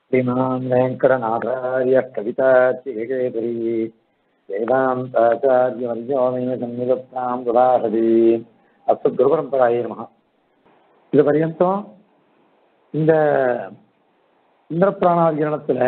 श्रीमान् वेङ्कटनाथार्य कविताचिकेतरी वेदान्ताचार्यवर्यो मे सन्निधत्तां गुलाहरी அஸ்து குருபரம்பராயே நம இது பர்யந்தம் இந்த இந்திரபிராணாதிகரணத்தில்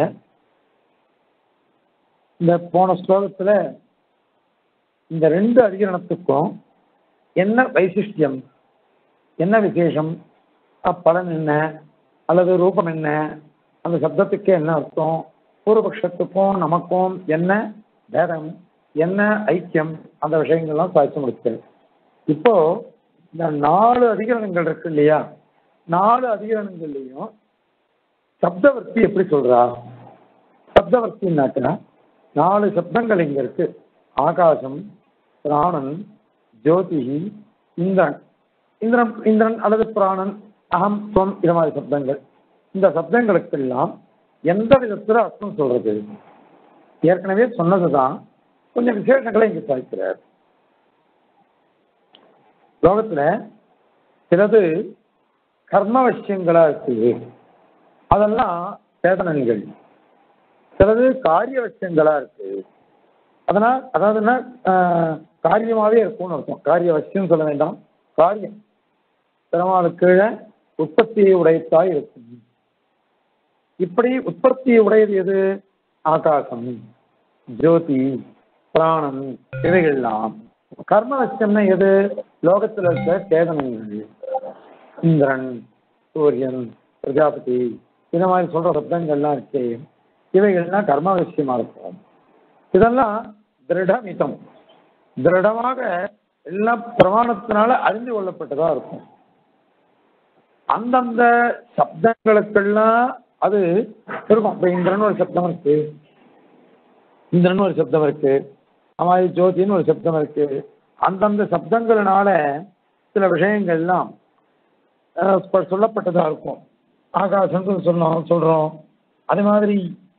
இந்த போன ஸ்லோகத்தில் இந்த ரெண்டு அதிகரணத்துக்கும் என்ன வைசிஷ்டியம் என்ன விசேஷம் பலன் என்ன அல்லது ரூபம் என்ன அந்த சப்தத்துக்கு என்ன அர்த்தம் பூர்வபக்ஷத்துக்கும் நமக்கும் என்ன பேதம் என்ன ஐக்கியம் அந்த விஷயங்கள்லாம் சாய்ச்சி முடிச்சது இப்போ இந்த நாலு அதிகரணங்கள் இருக்கு இல்லையா நாலு அதிகரணங்கள்லையும் சப்தவர்த்தி எப்படி சொல்றா சப்தவர்த்தின்னாக்கா நாலு சப்தங்கள் இங்க இருக்கு ஆகாசம் பிராணன் ஜோதிகி இந்திரன் இந்திரன் இந்திரன் அல்லது பிராணன் அகம் துவம் இது மாதிரி சப்தங்கள் இந்த சப்தங்களுக்கெல்லாம் எந்த விதத்துல அர்த்தம் சொல்றது ஏற்கனவே சொன்னதுதான் கொஞ்சம் விசேஷங்களை இங்க சாய்க்கிறார் லோகத்துல சிலது கர்மவசியங்களா இருக்கு அதெல்லாம் சேதனங்கள் சிலது காரிய வசியங்களா இருக்கு அதனால் அதாவதுன்னா காரியமாவே இருக்கும்னு அர்த்தம் காரிய வசியம் சொல்ல வேண்டாம் காரியம் பெருமாளுக்கு கீழே உற்பத்தியை உடையத்தாய் இருக்கும் இப்படி உற்பத்தியை உடையது எது ஆகாசம் ஜோதி பிராணம் இவைகள்லாம் கர்ம வச்சம்னா எது லோகத்தில் இருக்க சேதனங்கள் இந்திரன் சூரியன் பிரஜாபதி இந்த மாதிரி சொல்ற சப்தங்கள்லாம் இருக்கு இவைகள்லாம் கர்ம விஷயமா இருக்கும் இதெல்லாம் திருடமிதம் திருடமாக எல்லாம் பிரமாணத்தினால அறிந்து கொள்ளப்பட்டதா இருக்கும் அந்தந்த சப்தங்களுக்கெல்லாம் அது இருக்கும் இப்ப இந்திரன் ஒரு சப்தம் இருக்கு இந்திரன் ஒரு சப்தம் இருக்கு அமாரி ஜோதின்னு ஒரு சப்தம் இருக்கு அந்தந்த சப்தங்களினால சில விஷயங்கள்லாம் சொல்லப்பட்டதா இருக்கும் ஆகாசம் சொன்னோம் சொல்றோம் அதே மாதிரி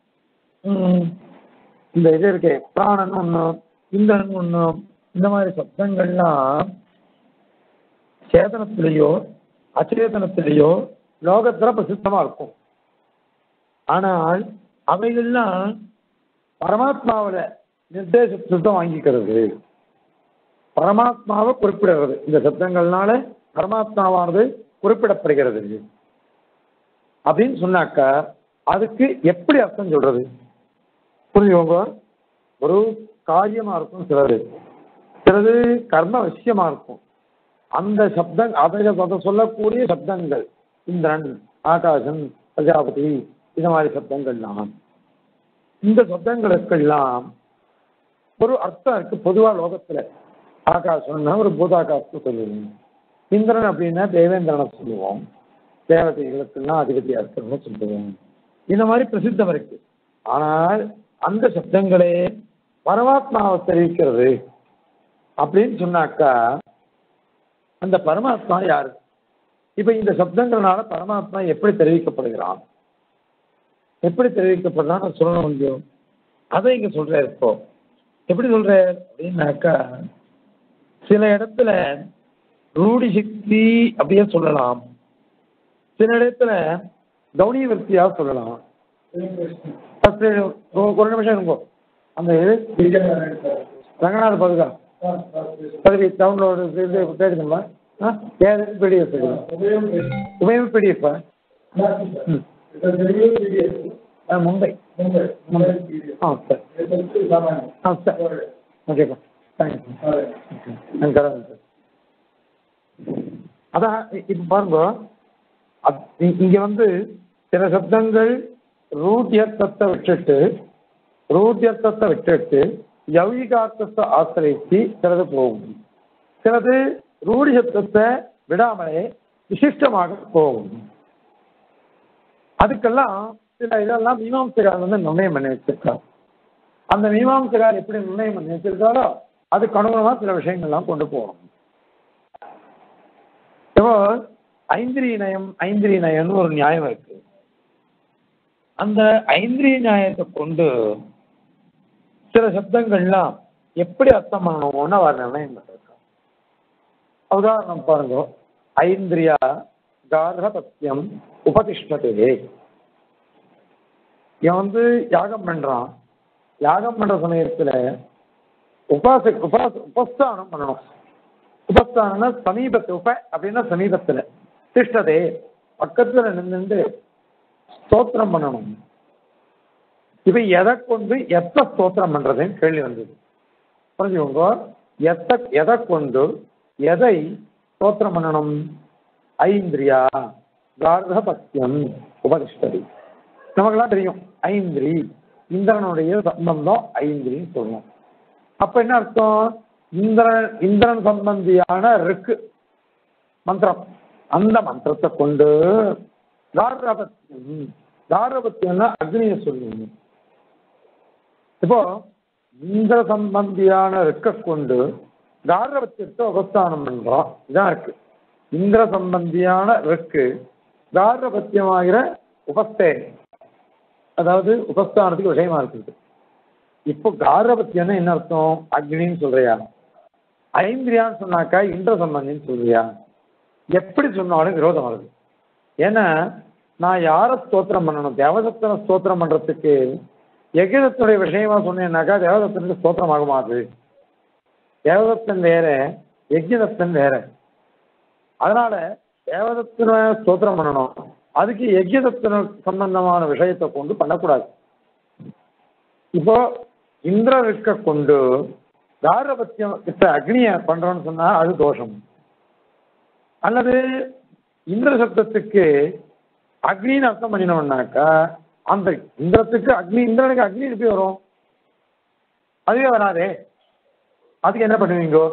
இந்த இது இருக்கு பிராணன் ஒண்ணு இந்திரன் ஒண்ணு இந்த மாதிரி சப்தங்கள்லாம் சேதனத்திலேயோ அச்சேதனத்திலேயோ லோகத்துல பிரசித்தமா இருக்கும் ஆனால் அவைகள்லாம் பரமாத்மாவில நிர்தேசத்தை தான் வாங்கிக்கிறது பரமாத்மாவை குறிப்பிடுறது இந்த சப்தங்கள்னால பரமாத்மாவானது குறிப்பிடப்படுகிறது அப்படின்னு சொன்னாக்கா அதுக்கு எப்படி அர்த்தம் சொல்றது புரிஞ்சுக்கோங்க ஒரு காரியமா இருக்கும் சிலது சிலது கர்ம விஷயமா இருக்கும் அந்த சப்தம் அதை அதை சொல்லக்கூடிய சப்தங்கள் இந்திரன் ஆகாசம் பிரஜாபதி இது மாதிரி சப்தங்கள்லாம் இந்த சப்தங்களுக்கெல்லாம் ஒரு அர்த்தம் இருக்கு பொதுவா லோகத்துல ஆகாசம்னா ஒரு பூதாகாசத்தை சொல்லுவோம் இந்திரன் அப்படின்னா தேவேந்திரனை சொல்லுவோம் தேவதைகளுக்கெல்லாம் அதிபதி அர்த்தம்னு சொல்லுவோம் இந்த மாதிரி பிரசித்தம் இருக்கு ஆனால் அந்த சப்தங்களே பரமாத்மாவை தெரிவிக்கிறது அப்படின்னு சொன்னாக்கா அந்த பரமாத்மா யாரு இப்ப இந்த சப்தங்கள்னால பரமாத்மா எப்படி தெரிவிக்கப்படுகிறான் எப்படி தெரிவிக்கப்படுறான்னு சொல்ல முடியும் அதை இங்க சொல்றாரு இப்போ எப்படி சொல்ற அப்படின்னாக்கா சில இடத்துல ரூடி சக்தி அப்படியே சொல்லலாம் சில இடத்துல கௌனிய விற்பியா சொல்லலாம் ஒரு நிமிஷம் இருக்கும் அந்த இது ரங்கநாத பதுகா பதவி டவுன்லோடு இது தேடுங்களா ஏது பிடிஎஃப் உபயோகம் பிடிஎஃப் மும்பை மும்பை ஆ சார் ஆ சார் ஓகேப்பா தேங்க்யூ சார் அதான் இப்போ பாருங்க இங்க வந்து சில சப்தங்கள் ரூட்யர்த்தத்தை விட்டுட்டு ரூட்யர்த்தத்தை விட்டுட்டு யௌகிகார்த்தத்தை ஆசிரியத்து சிலது போகும் சிலது ரூடி சப்தத்தை விடாமலே விசிஷ்டமாக போகும் அதுக்கெல்லாம் சில இதெல்லாம் மீமாம்சகார் வந்து நிர்ணயம் பண்ணி வச்சிருக்கார் அந்த மீமாம்சகார் எப்படி நிர்ணயம் பண்ணி வச்சிருக்காரோ அதுக்கு அனுகுணமா சில விஷயங்கள்லாம் கொண்டு போகணும் இப்போ ஐந்திரிய நயம் ஐந்திரிய நயம்னு ஒரு நியாயம் இருக்கு அந்த ஐந்திரிய நியாயத்தை கொண்டு சில சப்தங்கள்லாம் எப்படி அர்த்தம் பண்ணணும்னு அவர் நிர்ணயம் பண்ணிருக்கார் உதாரணம் பாருங்க ஐந்திரியா கார்ஹபத்தியம் உபதிஷ்டதே இவன் வந்து யாகம் பண்றான் யாகம் பண்ற சமயத்துல உபாச உபாச உபஸ்தானம் பண்ணணும் உபஸ்தானம்னா சமீபத்து உப அப்படின்னா சமீபத்துல திஷ்டதே பக்கத்துல நின்று ஸ்தோத்திரம் பண்ணணும் இப்ப எதை கொண்டு எத்த ஸ்தோத்திரம் பண்றதுன்னு கேள்வி வந்தது புரிஞ்சுக்கோங்க எத்த எதை கொண்டு எதை ஸ்தோத்திரம் பண்ணணும் ஐந்திரியா கார்கபத்தியம் உபதிஷ்டதி நமக்கெல்லாம் தெரியும் ஐந்திரி இந்திரனுடைய சம்பந்தம் ஐந்திரின்னு சொல்லணும் அப்ப என்ன அர்த்தம் இந்திரன் இந்திரன் சம்பந்தியான ருக்கு மந்திரம் அந்த மந்திரத்தை கொண்டு கார்கபத்தியம் கார்கபத்தியம்னா அக்னியை சொல்லணும் இப்போ இந்திர சம்பந்தியான இருக்க கொண்டு கார்கபத்தியத்தை உபஸ்தானம் பண்றோம் இதான் இருக்கு இந்திர சம்பந்தியான இருக்கு கார்கபத்தியமாகிற உபஸ்தே அதாவது உபஸ்தானத்துக்கு விஷயமா இருக்குது இப்போ கார்கபத்தியம்னா என்ன அர்த்தம் அக்னின்னு சொல்றியா ஐந்திரியான்னு சொன்னாக்கா இந்திர சம்பந்தின்னு சொல்றியா எப்படி சொன்னாலும் விரோதம் வருது ஏன்னா நான் யாரை ஸ்தோத்திரம் பண்ணணும் தேவதத்தனை ஸ்தோத்திரம் பண்றதுக்கு யஜதத்துடைய விஷயமா சொன்னேன்னாக்கா தேவதத்தனுக்கு ஸ்தோத்திரம் ஆகுமா அது தேவதத்தன் வேற யஜ்யதத்தன் வேற அதனால தேவதத்தனை ஸ்தோத்திரம் பண்ணணும் அதுக்கு யஜ்யதத்தன சம்பந்தமான விஷயத்தை கொண்டு பண்ணக்கூடாது இப்போ இந்திர இருக்க கொண்டு தாரபத்தியம் கிட்ட அக்னிய பண்றோம்னு சொன்னா அது தோஷம் அல்லது இந்திர சப்தத்துக்கு அக்னின்னு அர்த்தம் பண்ணினோம்னாக்கா அந்த இந்திரத்துக்கு அக்னி இந்திரனுக்கு அக்னி எப்படி வரும் அதுவே வராதே அதுக்கு என்ன பண்ணுவீங்கோ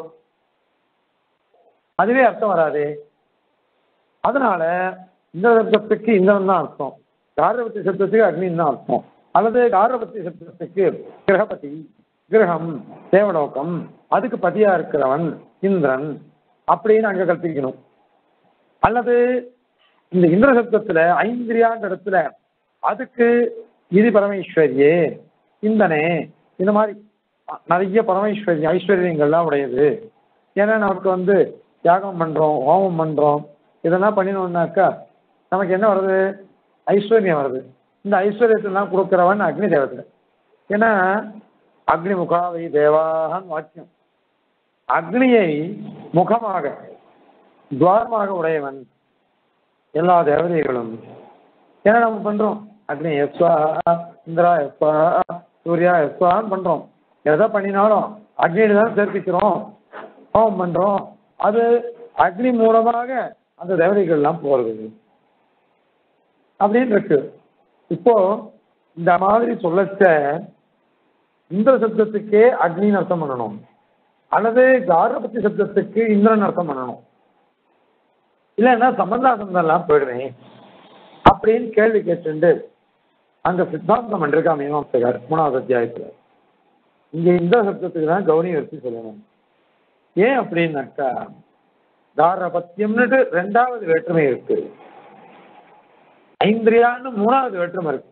அதுவே அர்த்தம் வராதே அதனால இந்திர சப்தத்துக்கு இந்திரன் தான் அர்த்தம் காரபத்தி சப்தத்துக்கு அக்னின்னு தான் அர்த்தம் அல்லது காரபத்தி சப்தத்துக்கு கிரகபதி கிரகம் தேவலோகம் அதுக்கு பதியா இருக்கிறவன் இந்திரன் அப்படின்னு அங்க கற்பிக்கணும் அல்லது இந்த இந்திர சப்தத்துல ஐந்திரியான்ற இடத்துல அதுக்கு இது பரமேஸ்வரியே இந்தனே இந்த மாதிரி நிறைய பரமேஸ்வரி ஐஸ்வர்யங்கள்லாம் உடையது ஏன்னா நமக்கு வந்து யாகம் பண்றோம் ஹோமம் பண்றோம் இதெல்லாம் பண்ணினோம்னாக்கா நமக்கு என்ன வருது ஐஸ்வர்யம் வருது இந்த ஐஸ்வர்யத்தெல்லாம் கொடுக்கிறவன் அக்னி தேவதை ஏன்னா அக்னி முகாவை தேவாகன் வாக்கியம் அக்னியை முகமாக துவாரமாக உடையவன் எல்லா தேவதைகளும் ஏன்னா நம்ம பண்றோம் அக்னி எஸ்வா இந்திரா எஸ்வா சூர்யா எஸ்வான்னு பண்றோம் எதை பண்ணினாலும் அக்னியில தான் சேர்ப்பிக்கிறோம் ஹோமம் பண்றோம் அது அக்னி மூலமாக அந்த தேவதைகள்லாம் போறது அப்படின்னு இருக்கு இப்போ இந்த மாதிரி சொல்லச்ச இந்திர சப்தத்துக்கே அக்னின்னு அர்த்தம் பண்ணணும் அல்லது காரபத்தி சப்தத்துக்கு இந்திரன் அர்த்தம் பண்ணணும் இல்லைன்னா சம்பந்தாசந்தெல்லாம் போயிடுவேன் அப்படின்னு கேள்வி கேட்டு அங்க சித்தாந்தம் பண்ணிருக்கா மீமாம்சகர் மூணாவது அத்தியாயத்துல இங்க இந்த சப்தத்துக்கு தான் கௌனி வச்சு சொல்லணும் ஏன் அப்படின்னாக்கா தாரபத்தியம்னுட்டு ரெண்டாவது வேற்றுமை இருக்கு ஐந்திரியான்னு மூணாவது வேற்றுமை இருக்கு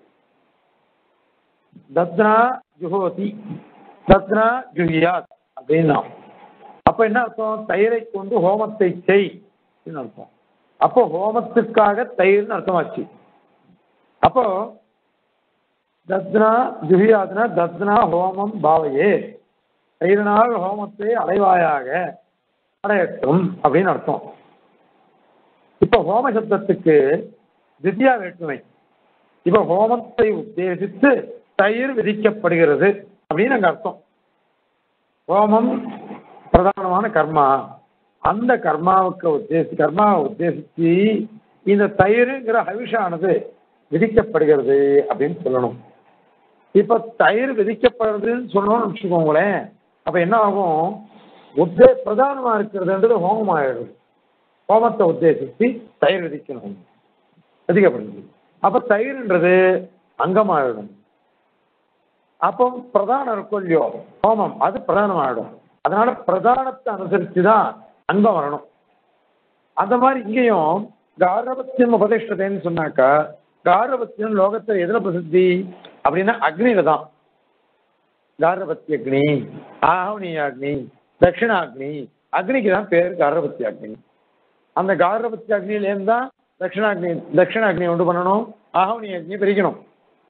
தத்னா ஜுஹோதி தத்னா ஜுஹியாத் அப்படின்னா அப்ப என்ன அர்த்தம் தயிரை கொண்டு ஹோமத்தை செய் அப்படின்னு அர்த்தம் அப்போ ஹோமத்துக்காக தயிர்னு அர்த்தமாச்சு அப்போ தத்னா ஜுஹியாத்னா தத்னா ஹோமம் பாவையே தயிரினால் ஹோமத்தை அடைவாயாக அடையட்டும் அப்படின்னு அர்த்தம் இப்ப ஹோம சப்தத்துக்கு திவ்யா வேற்றுமை இப்ப ஹோமத்தை உத்தேசித்து தயிர் விதிக்கப்படுகிறது அப்படின்னு அங்க அர்த்தம் ஹோமம் பிரதானமான கர்மா அந்த கர்மாவுக்கு உத்தேசி கர்மாவை உத்தேசித்து இந்த தயிருங்கிற ஹவிஷானது விதிக்கப்படுகிறது அப்படின்னு சொல்லணும் இப்ப தயிர் விதிக்கப்படுறதுன்னு சொல்லணும்னு வச்சுக்கோங்களேன் அப்ப என்ன ஆகும் உத்தே பிரதானமா இருக்கிறதுன்றது ஹோமம் ஆயிடுது ஹோமத்தை உத்தேசித்து தயிர் விதிக்கணும் விதிக்கப்படுது அப்ப தயிர்ன்றது அங்கமாயிடும் அப்போ பிரதானம் இருக்கும் இல்லையோ ஹோமம் அது பிரதானமாயிடும் அதனால பிரதானத்தை அனுசரித்து தான் அங்கம் வரணும் அந்த மாதிரி இங்கேயும் காரபத்தியம் உபதிஷ்டத்தைன்னு சொன்னாக்கா காரபத்தியம் லோகத்தில் எதுல பிரசித்தி அப்படின்னா அக்னியில தான் காரபத்தி அக்னி ஆஹவனி அக்னி தட்சிணாக்னி அக்னிக்கு தான் பேர் காரபத்தி அக்னி அந்த காரபத்தி அக்னியிலேருந்து தான் தட்சிணாக்னி தட்சிணாக்னி உண்டு பண்ணணும் ஆஹவனி அக்னி பிரிக்கணும்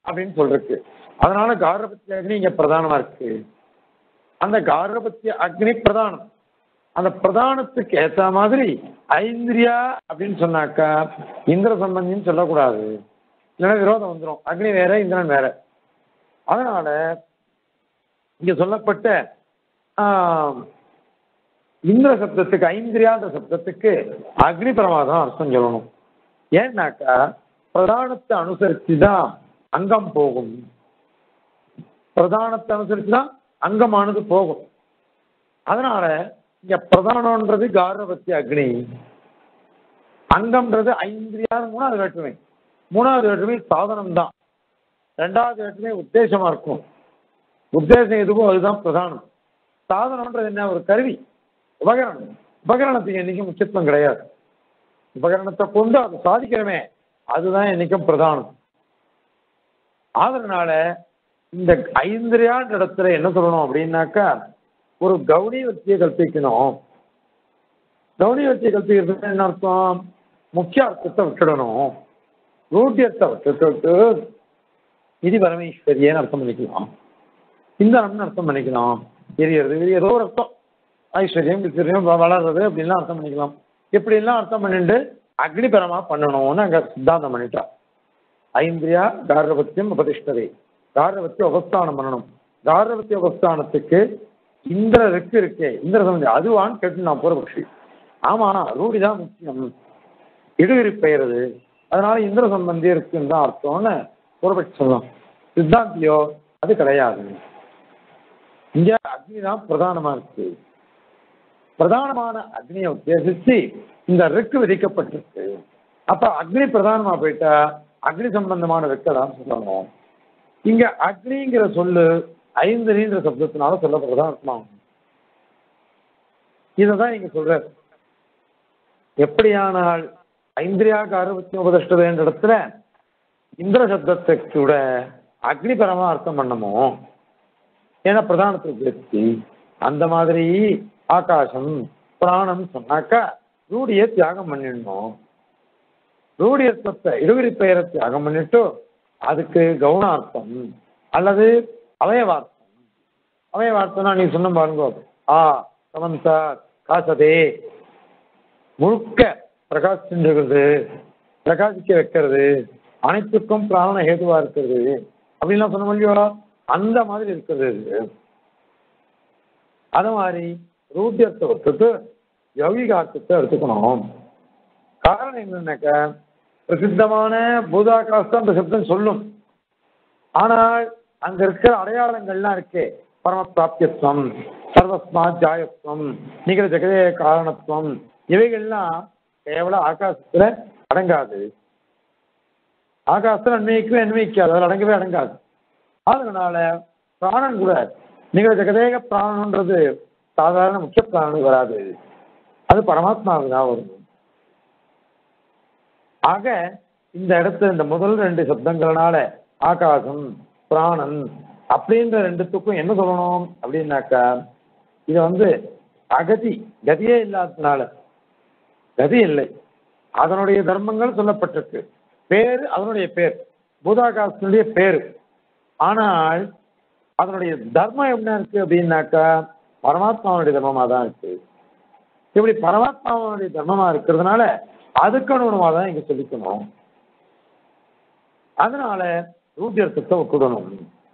அப்படின்னு சொல்றதுக்கு அதனால காரபத்திய அக்னி இங்க பிரதானமா இருக்கு அந்த காரபத்திய அக்னி பிரதானம் அந்த பிரதானத்துக்கு ஏத்த மாதிரி ஐந்திரியா அப்படின்னு சொன்னாக்கா இந்திர சம்பந்தின்னு சொல்லக்கூடாது இல்லைன்னா விரோதம் வந்துடும் அக்னி வேற இந்திரன் வேற அதனால இங்க சொல்லப்பட்ட ஆஹ், இந்திர சப்தத்துக்கு ஐந்திரியான்ற சப்தத்துக்கு அக்னி பிரமாதம் அர்த்தம் சொல்லணும் ஏன்னாக்கா பிரதானத்தை அனுசரித்து தான் அங்கம் போகும் பிரதானத்தை அனுசரித்து தான் அங்கமானது போகும் அதனால இங்க பிரதானம்ன்றது காரபத்தி அக்னி அங்கம்ன்றது ஐந்திரியாவது மூணாவது வேற்றுமை மூணாவது வேற்றுமை சாதனம் தான் ரெண்டாவது வேற்றுமை உத்தேசமா இருக்கும் உத்தேசம் எதுவோ அதுதான் பிரதானம் சாதனம்ன்றது என்ன ஒரு கருவி உபகரணம் உபகரணத்துக்கு என்னைக்கும் முக்கியத்துவம் கிடையாது உபகரணத்தை கொண்டு அதை சாதிக்கிறோமே அதுதான் என்னைக்கும் பிரதானம் அதனால இந்த ஐந்திரியான்ற இடத்துல என்ன சொல்லணும் அப்படின்னாக்கா ஒரு கௌடி வத்தியை கல்பிக்கணும் கௌடி வத்தியை கல்பிக்கிறதுக்கு என்ன அர்த்தம் முக்கிய அர்த்தத்தை விட்டுடணும் ரூட்டியத்தை விட்டுட்டு இது பரமேஸ்வரியன்னு அர்த்தம் பண்ணிக்கலாம் இந்தனம்னு அர்த்தம் பண்ணிக்கலாம் எரியறது இது ஏதோ ஒரு அர்த்தம் ஐஸ்வர்யம் ஐஸ்வர்யம் வளர்றது அப்படின்லாம் அர்த்தம் பண்ணிக்கலாம் இப்படிலாம் அர்த்தம் பண்ணிட்டு அக்னிபரமா பண்ணணும்னு அங்க சித்தாந்தம் பண்ணிட்டா ஐந்திரியா காரபத்தியம் உபதிஷ்டதை காரபத்திய உபஸ்தானம் பண்ணணும் காரபத்திய உபஸ்தானத்துக்கு இந்திர இருக்கு இருக்கே இந்திர சம்பந்தி அதுவான்னு கேட்டு நான் பூர்வபக்ஷி ஆமா ரூடி தான் முக்கியம் இடுகிரி பெயருது அதனால இந்திர சம்பந்தி இருக்குன்னு தான் அர்த்தம்னு பூர்வபக்ஷி சொல்லலாம் சித்தாந்தியோ அது கிடையாது இங்க அக்னி தான் பிரதானமா இருக்கு பிரதானமான அக்னியை உத்தேசிச்சு இந்த ரிக்கு விதிக்கப்பட்டிருக்கு அப்ப அக்னி பிரதானமா போயிட்டா அக்னி சம்பந்தமான ரிக்கை தான் சொல்லணும் இங்க அக்னிங்கிற சொல்லு ஐந்தறின்ற சப்தத்தினால சொல்லப்படுறதா அர்த்தமாகும் இதைதான் இங்க சொல்றாரு எப்படியானால் ஐந்திரியாக அறுபத்தி உபதிஷ்டது என்ற இடத்துல இந்திர சப்தத்தை கூட அக்னிபரமா அர்த்தம் பண்ணமோ ஏன்னா பிரதானத்துக்கு வச்சு அந்த மாதிரி ஆகாசம் பிராணம் சொன்னாக்கா ரூடிய தியாகம் பண்ணிடணும் ரூடியத்துவத்தை இருவிரி பெயரை தியாகம் பண்ணிட்டு அதுக்கு கவுனார்த்தம் அல்லது அவயவார்த்தம் அவயவார்த்தம்னா நீ சொன்ன பாருங்க ஆ சமந்தா காசதே முழுக்க பிரகாசிச்சுருக்கிறது பிரகாசிக்க வைக்கிறது அனைத்துக்கும் பிராண ஹேதுவா இருக்கிறது அப்படின்லாம் சொன்ன முடியும் அந்த மாதிரி இருக்கிறது இது அது மாதிரி ரூபியத்தை விட்டுட்டு யௌகிகார்த்தத்தை எடுத்துக்கணும் காரணம் என்னன்னாக்க பிரசித்தமான பூதாகாசம் அந்த சப்தம் சொல்லும் ஆனால் அங்க இருக்கிற அடையாளங்கள்லாம் இருக்கே பரமபிராப்தியத்துவம் சர்வஸ்மா ஜாயத்துவம் நிகழ ஜெகதே காரணத்துவம் இவைகள்லாம் கேவலம் ஆகாசத்துல அடங்காது ஆகாசத்துல அன்மைக்கும் அன்மைக்காது அதில் அடங்கவே அடங்காது அதனால பிராணன் கூட நிகழ ஜெகதேக பிராணன்றது சாதாரண முக்கிய பிராணனுக்கு வராது அது பரமாத்மாவுக்கு தான் வரும் ஆக இந்த இடத்துல இந்த முதல் ரெண்டு சப்தங்கள்னால ஆகாசம் பிராணன் அப்படின்ற ரெண்டுத்துக்கும் என்ன சொல்லணும் அப்படின்னாக்கா இது வந்து அகதி கதியே இல்லாததுனால கதி இல்லை அதனுடைய தர்மங்கள் சொல்லப்பட்டிருக்கு பேர் அதனுடைய பேர் பூதாகாசனுடைய பேர் ஆனால் அதனுடைய தர்மம் என்ன இருக்கு அப்படின்னாக்கா பரமாத்மாவுடைய தர்மமாக தான் இருக்கு இப்படி பரமாத்மாவுடைய தர்மமா இருக்கிறதுனால அதுக்கு அனுகுணமாக தான் இங்க சொல்லிக்கணும் அதனால ரூபியர்த்தத்தை ஒப்பிடணும்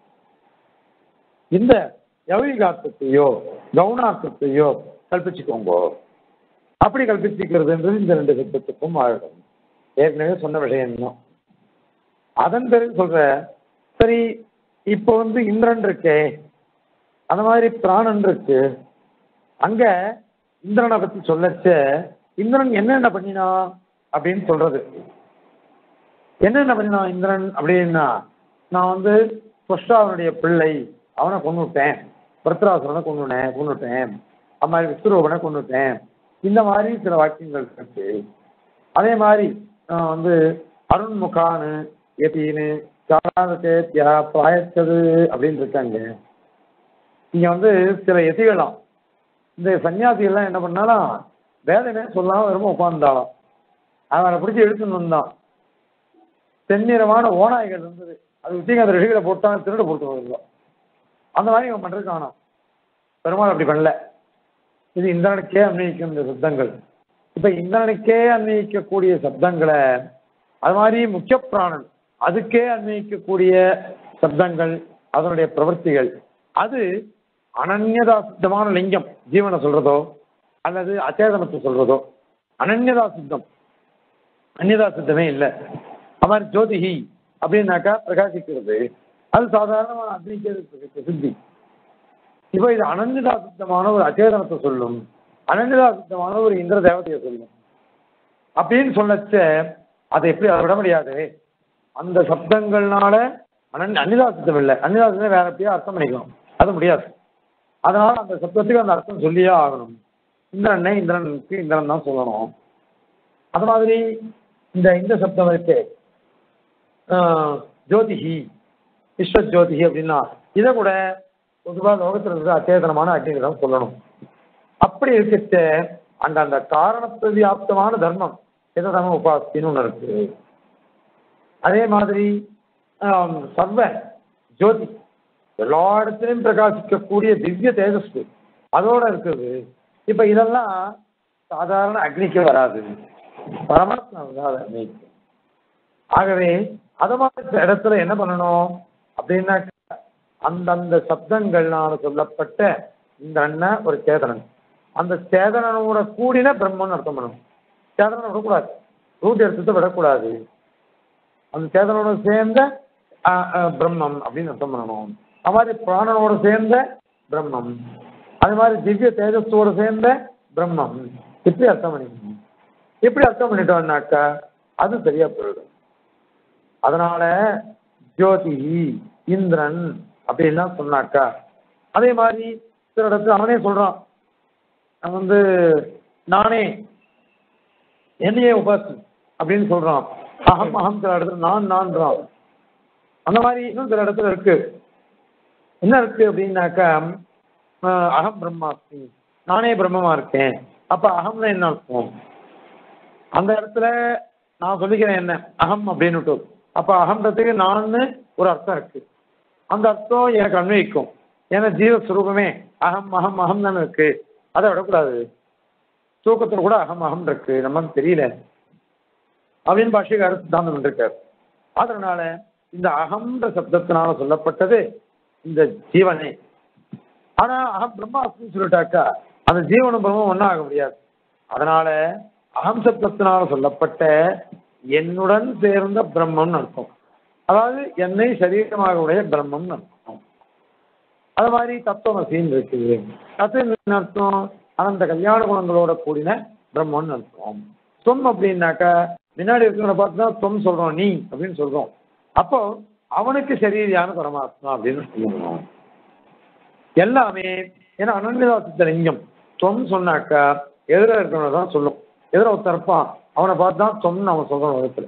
இந்த யௌகிகார்த்தத்தையோ கவுனார்த்தத்தையோ கல்பிச்சுக்கோங்க அப்படி கல்பிச்சுக்கிறதுன்றது இந்த ரெண்டு சப்தத்துக்கும் ஆயிடும் ஏற்கனவே சொன்ன விஷயம் தான் அதன் பிறகு சொல்ற சரி இப்போ வந்து இந்திரன் இருக்கே அந்த மாதிரி பிராணன் இருக்கு அங்க இந்திரனை பத்தி சொல்லச்ச இந்திரன் என்னென்ன பண்ணினா அப்படின்னு சொல்றது என்னென்ன பண்ணினான் இந்திரன் அப்படின்னா நான் வந்து அவனுடைய பிள்ளை அவனை கொண்டுட்டேன் பிரத்ராசுரனை கொண்டுனேன் கொண்டுட்டேன் அது மாதிரி விஸ்வரூபனை கொண்டுட்டேன் இந்த மாதிரி சில வாக்கியங்கள் இருக்கு அதே மாதிரி நான் வந்து அருண்முகானு எத்தின்னு சாராதேத்யா பிராயத்தது அப்படின்னு இருக்காங்க இங்க வந்து சில எதிகளாம் இந்த சன்னியாசிகள்லாம் என்ன பண்ணாலும் வேதமே சொல்லாம வெறும் உட்கார்ந்தாலும் அவனை பிடிச்சி எடுத்துன்னு வந்தான் தென்னிறமான ஓநாய்கள் இருந்தது அது வச்சு அந்த ரிஷிகளை போட்டா திருடு போட்டு வருவோம் அந்த மாதிரி இவன் பண்றது காணும் பெருமாள் அப்படி பண்ணல இது இந்திரனுக்கே அன்வயிக்கும் இந்த சப்தங்கள் இப்ப இந்திரனுக்கே அன்வயிக்கக்கூடிய சப்தங்களை அது மாதிரி முக்கிய பிராணன் அதுக்கே அன்வயிக்கக்கூடிய சப்தங்கள் அதனுடைய பிரவൃத்திகள் அது அனன்யதா சித்தமான லிங்கம் ஜீவனை சொல்றதோ அல்லது அச்சேதனத்தை சொல்றதோ அனன்யதா சித்தம் அந்நியதா சித்தமே இல்லை அது மாதிரி ஜோதிஹி அப்படின்னாக்கா பிரகாசிக்கிறது அது சாதாரணமான அக்னிக்கு சித்தி இப்போ இது அனன்யதா சித்தமான ஒரு அச்சேதனத்தை சொல்லும் அனன்யதா சித்தமான ஒரு இந்திர தேவதையை சொல்லும் அப்படின்னு சொல்லச்ச அதை எப்படி அதை விட முடியாது அந்த சப்தங்கள்னால அனன் அன்னிதா சித்தம் இல்லை அன்னிதா சித்தம் வேற எப்படியா அர்த்தம் பண்ணிக்கலாம் அது முடியாது அதனால அந்த சப்தத்துக்கு அந்த அர்த்தம் சொல்லியே ஆகணும் இந்திரனை இந்திரனுக்கு இந்திரன் தான் சொல்லணும் அது மாதிரி இந்த இந்த சப்தம் இருக்கு ஆஹ், ஜோதிஹி விஸ்வ ஜோதிஹி அப்படின்னா இதை கூட பொதுவாக லோகத்தில் இருக்கிற அச்சேதனமான அக்னிக்கு தான் சொல்லணும் அப்படி இருக்கிறச்ச அந்த அந்த காரணத்து வியாப்தமான தர்மம் எதை தர்மம் உபாசின்னு ஒன்று இருக்கு அதே மாதிரி ஆம், சர்வ ஜோதி எல்லா இடத்துலையும் பிரகாசிக்கக்கூடிய திவ்ய தேஜஸ் அதோட இருக்குது இப்ப இதெல்லாம் சாதாரண அக்னிக்கு வராது பரமாத்மா வராது அக்னிக்கு ஆகவே அத மாதிரி இடத்துல என்ன பண்ணணும் அப்படின்னா அந்தந்த சப்தங்கள்னால சொல்லப்பட்ட இந்த அண்ணன் ஒரு சேதனன் அந்த சேதனனோட கூடின பிரம்மன் அர்த்தம் பண்ணணும் சேதனனை விடக்கூடாது ரூட் எடுத்துட்டு விடக்கூடாது அந்த சேதனோட சேர்ந்த ஆ, ஆ, பிரம்மம் அப்படின்னு அர்த்தம் பண்ணணும் அது மாதிரி பிராணனோட சேர்ந்த பிரம்மம் அது மாதிரி திவ்ய தேஜஸோட சேர்ந்த பிரம்மம் இப்படி அர்த்தம் பண்ணிக்கணும் இப்படி அர்த்தம் பண்ணிட்டோம்னாக்கா அது சரியா போயிடும் அதனால ஜோதி இந்திரன் அப்படின்லாம் சொன்னாக்கா அதே மாதிரி சில இடத்துல அவனே சொல்றான் அவன் வந்து நானே என்னையே உபாசி அப்படின்னு சொல்றான் அகம் அகம் சில இடத்துல நான் நான்றான் அந்த மாதிரி இன்னும் சில இடத்துல இருக்கு என்ன இருக்கு அப்படின்னாக்கா ஆஹ், அகம் பிரம்மாஸ்மி நானே பிரம்மமா இருக்கேன் அப்ப அகம்னா என்ன அர்த்தம் அந்த இடத்துல நான் சொல்லிக்கிறேன் என்ன அகம் அப்படின்னுட்டு அப்ப அகம்ன்றதுக்கு நான்னு ஒரு அர்த்தம் இருக்கு அந்த அர்த்தம் எனக்கு அன்வயிக்கும் ஏன்னா ஜீவஸ்வரூபமே அகம் அகம் அகம் தானே இருக்கு அதை விடக்கூடாது தூக்கத்துல கூட அகம் அகம் இருக்கு நமக்கு தெரியல அப்படின்னு பாஷைக்கார சித்தாந்தம் இருக்கார் அதனால இந்த அகம்ன்ற சப்தத்தினால சொல்லப்பட்டது இந்த ஜீவனே ஆனா அகம் பிரம்மாஸ்மின்னு சொல்லிட்டாக்கா அந்த ஜீவனும் பிரம்மம் ஒன்றும் ஆக முடியாது அதனால அகம் சப்தத்தினால சொல்லப்பட்ட என்னுடன் சேர்ந்த பிரம்மம்னு அர்த்தம் அதாவது என்னை சரீரமாக உடைய பிரம்மம்னு அர்த்தம் அது மாதிரி தத்துவமசின்னு இருக்குது அது என்ன அர்த்தம் அனந்த கல்யாண குணங்களோட கூடின பிரம்மம்னு அர்த்தம் தொம் அப்படின்னாக்கா முன்னாடி இருக்கிறவனை பார்த்து தான் தொம் சொல்றோம் நீ அப்படின்னு சொல்றோம் அப்போ அவனுக்கு சரீரியான பரமாத்மா அப்படின்னு சொல்லணும் எல்லாமே ஏன்னா அனன்யதாசித்த லிங்கம் தொம் சொன்னாக்கா எதிர இருக்கிறவனை தான் சொல்லும் எதிர ஒருத்தன் இருப்பான் அவனை பார்த்து தான் தொம்னு அவன் சொல்றான் உலகத்துல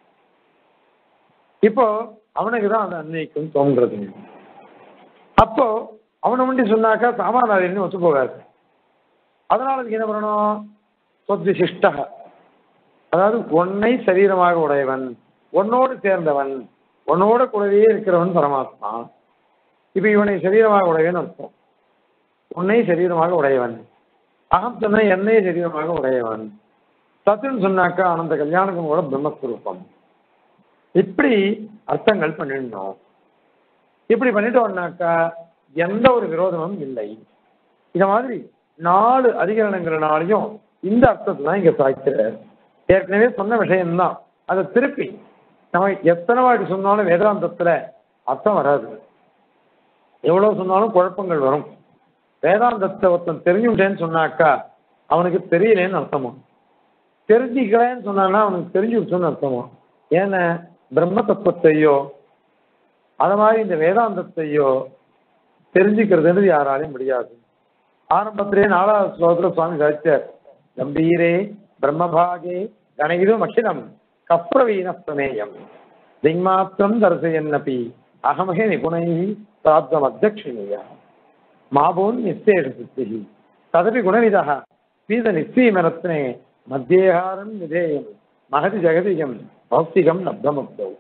இப்போ அவனுக்கு தான் அது அன்னைக்கும் தோன்றது அப்போ அவனை முண்டி சொன்னாக்கா சாமானாரின்னு ஒத்து போகாது அதனால அதுக்கு என்ன பண்ணணும் சொத்விசிஷ்ட அதாவது உன்னை சரீரமாக உடையவன் உன்னோடு சேர்ந்தவன் உன்னோட கூடவே இருக்கிறவன் பரமாத்மா இப்ப இவனை சரீரமாக உடையவன் அர்த்தம் உன்னை சரீரமாக உடையவன் அகம் சொன்ன என்னை சரீரமாக உடையவன் சத்துன்னு சொன்னாக்கா அனந்த கல்யாணக்கும் கூட பிரம்மஸ்வரூபம் இப்படி அர்த்தங்கள் பண்ணிடணும் இப்படி பண்ணிட்டோம்னாக்கா எந்த ஒரு விரோதமும் இல்லை இந்த மாதிரி நாலு அதிகரணங்கிறனாலையும் இந்த அர்த்தத்தை தான் இங்க சாய்க்கிறார் ஏற்கனவே சொன்ன விஷயம்தான் அதை திருப்பி நம்ம எத்தனை வாட்டி சொன்னாலும் வேதாந்தத்துல அர்த்தம் வராது எவ்வளவு சொன்னாலும் குழப்பங்கள் வரும் வேதாந்தத்தை ஒருத்தன் தெரிஞ்சுட்டேன்னு சொன்னாக்கா அவனுக்கு தெரியலேன்னு அர்த்தமா தெரிஞ்சுக்கலன்னு சொன்னான்னா அவனுக்கு தெரிஞ்சுடுச்சுன்னு அர்த்தமா ஏன்னா பிரம்ம தத்துவத்தையோ அது மாதிரி இந்த வேதாந்தத்தையோ தெரிஞ்சுக்கிறதுன்றது யாராலையும் முடியாது ஆரம்பத்திலே நாலாவது ஸ்லோகத்துல சுவாமி சாதிச்சார் கம்பீரே பிரம்மபாகே கணகிதும் அகிலம் கப்ரவீன பிரமேயம் திங்மாத்திரம் தரிசையன்னபி அகமகே நிபுணை பிராப்தம் அத்தியக்ஷிணியா மாபோன் நிச்சேஷ சித்தி ததபி குணவிதா பீத நிச்சயமரத்னே மத்தியேகாரம் விதேயம் மகதி ஜெகதிகம் பௌத்திகம் லப்தமுக்தௌ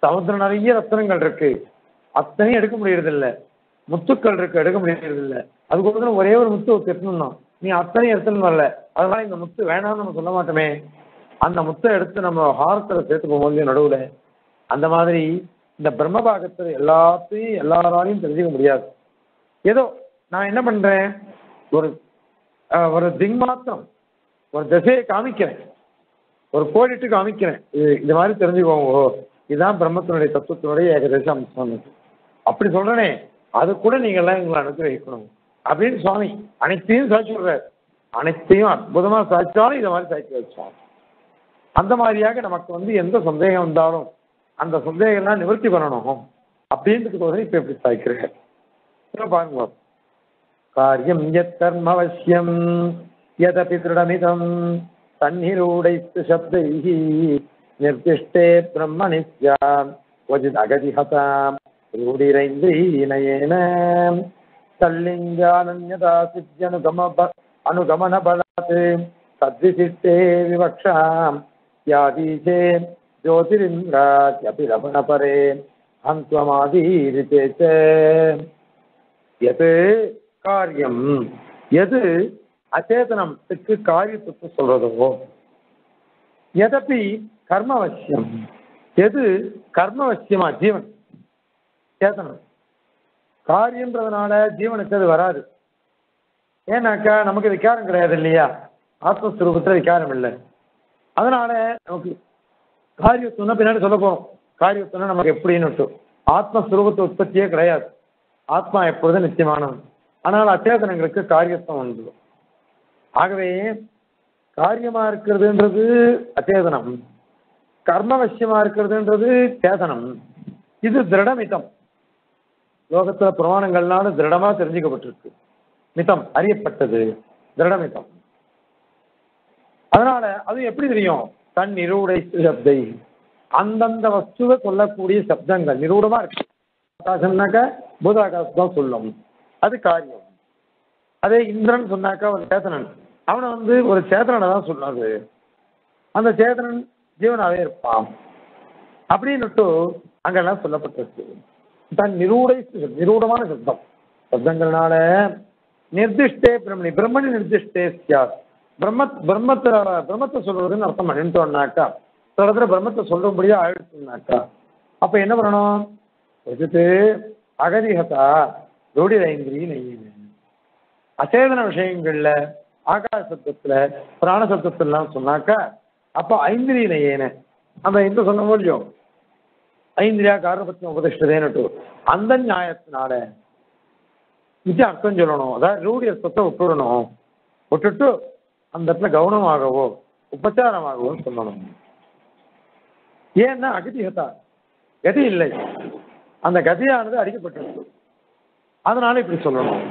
சமுத்திரம் நிறைய ரத்னங்கள் இருக்கு அத்தனையும் எடுக்க முடியறதில்ல முத்துக்கள் இருக்கு எடுக்க முடியறதில்ல அதுக்கு ஒரே ஒரு முத்து எடுத்துணும் நீ அத்தனையும் எடுத்துன்னு வரல அதனால இந்த முத்து வேணாம்னு நம்ம சொல்ல மாட்டோமே அந்த முத்தை எடுத்து நம்ம ஹாரத்தில் சேர்த்து போகும்போது நடுவுல அந்த மாதிரி இந்த பிரம்ம பாகத்தில் எல்லாத்தையும் எல்லாராலையும் தெரிஞ்சுக்க முடியாது ஏதோ நான் என்ன பண்றேன் ஒரு அஹ், ஒரு திங்மாத்திரம் ஒரு திசையை காமிக்கிறேன் ஒரு கோடிட்டு காமிக்கிறேன் இது இது மாதிரி தெரிஞ்சுக்கோங்க இதுதான் பிரம்மத்தினுடைய தத்துவத்தினுடைய ஏகதேச அம்சம் அப்படி சொல்றேனே அது கூட நீங்க எல்லாம் எங்களை அனுகிரகிக்கணும் அப்படின்னு சுவாமி அனைத்தையும் சாட்சி விடுறாரு அனைத்தையும் அற்புதமா சாய்ச்சாலும் இதை மாதிரி சாய்ச்சி வச்சான் அந்த மாதிரியாக நமக்கு வந்து எந்த சந்தேகம் வந்தாலும் அந்த சந்தேகம் எல்லாம் நிவர்த்தி பண்ணணும் அப்படின்றதுக்கோசரம் இப்ப எப்படி சாய்க்கிறேன் இப்ப பாருங்க காரியம் யத் கர்மவசியம் யதபி திருடமிதம் தன்னிரூடைஸ்து சப்தைः நிர்திஷ்டே பிரம்மணி ஸ்யாம் क्वचित् अगतिहताम् रूढिरैन्द्रीनयेन तल्लिङ्गानन्यता सिद्ध्यनुगम अनुगमनबलात् तद्विशिष्टे विवक्षाम् यादीशे ज्योतिरिन्द्रात्यपि लवणपरे हन्त्वमादीरिते च எது காரியம் எது அச்சேதனத்துக்கு காரியத்துக்கு சொல்றதோ எதப்பி கர்மவசியம் எது கர்மவசியமா ஜீவன் சேதனம் காரியன்றதுனால ஜீவனுக்கு அது வராது ஏன்னாக்கா நமக்கு விகாரம் கிடையாது இல்லையா ஆத்மஸ்வரூபத்தில் விகாரம் இல்லை அதனால நமக்கு காரியத்துவம்னா பின்னாடி சொல்ல போறோம் காரியத்துவம்னா நமக்கு எப்படின்னு ஆத்மஸ்வரூபத்து உற்பத்தியே கிடையாது ஆத்மா எப்பொழுதும் நிச்சயமானவன் ஆனால் அச்சேதனங்களுக்கு காரியத்துவம் உண்டு ஆகவே காரியமா இருக்கிறதுன்றது அச்சேதனம் கர்மவசியமா இருக்கிறதுன்றது சேதனம் இது திருடமிதம் லோகத்துல பிரமாணங்கள்னால திருடமா தெரிஞ்சுக்கப்பட்டிருக்கு மிதம் அறியப்பட்டது திருடமிதம் அதனால அது எப்படி தெரியும் தன் நிரூடை சப்தை அந்தந்த வஸ்துவை சொல்லக்கூடிய சப்தங்கள் நிரூடமா இருக்கு ஆகாசம்னாக்க பூதாகாசம் தான் சொல்லும் அது காரியம் அதே இந்திரன் சொன்னாக்கா ஒரு சேத்தனன் அவனை வந்து ஒரு சேத்தனனை தான் சொல்லாது அந்த சேத்தனன் ஜீவனாவே இருப்பான் அப்படின்னுட்டு அங்கெல்லாம் சொல்லப்பட்டிருக்கு தன் நிரூடை நிரூடமான சப்தம் சப்தங்கள்னால நிர்திஷ்டே பிரம்மணி பிரம்மணி நிர்திஷ்டே சியாத் பிரம்ம பிரம்மத்தை பிரம்மத்தை சொல்றதுன்னு அர்த்தம் பண்ணிட்டோம்னாக்கா சில இடத்துல பிரம்மத்தை சொல்றபடியா ஆயிடுச்சுனாக்கா அப்ப என்ன பண்ணணும் வச்சுட்டு அகதிகதா ரூடி ஐந்திரி நெய்யின அச்சேதன விஷயங்கள்ல ஆகாச சப்தத்துல பிராண சப்தத்திலாம் சொன்னாக்கா அப்போ ஐந்திரி நெய்யேன அந்த இந்த சொன்ன மூலியம் ஐந்திரியா காரணபத்தியம் உபதிஷ்டதேன்னு அந்த நியாயத்தினால நிச்சயம் அர்த்தம் சொல்லணும் அதாவது ரூடி அர்த்தத்தை விட்டுடணும் விட்டுட்டு அந்த இடத்துல கவனமாகவோ உபச்சாரமாகவோ சொல்லணும் ஏன்னா அகதிகதா கதி இல்லை அந்த கதியானது அடிக்கப்பட்டிருக்கு அதனால இப்படி சொல்லணும்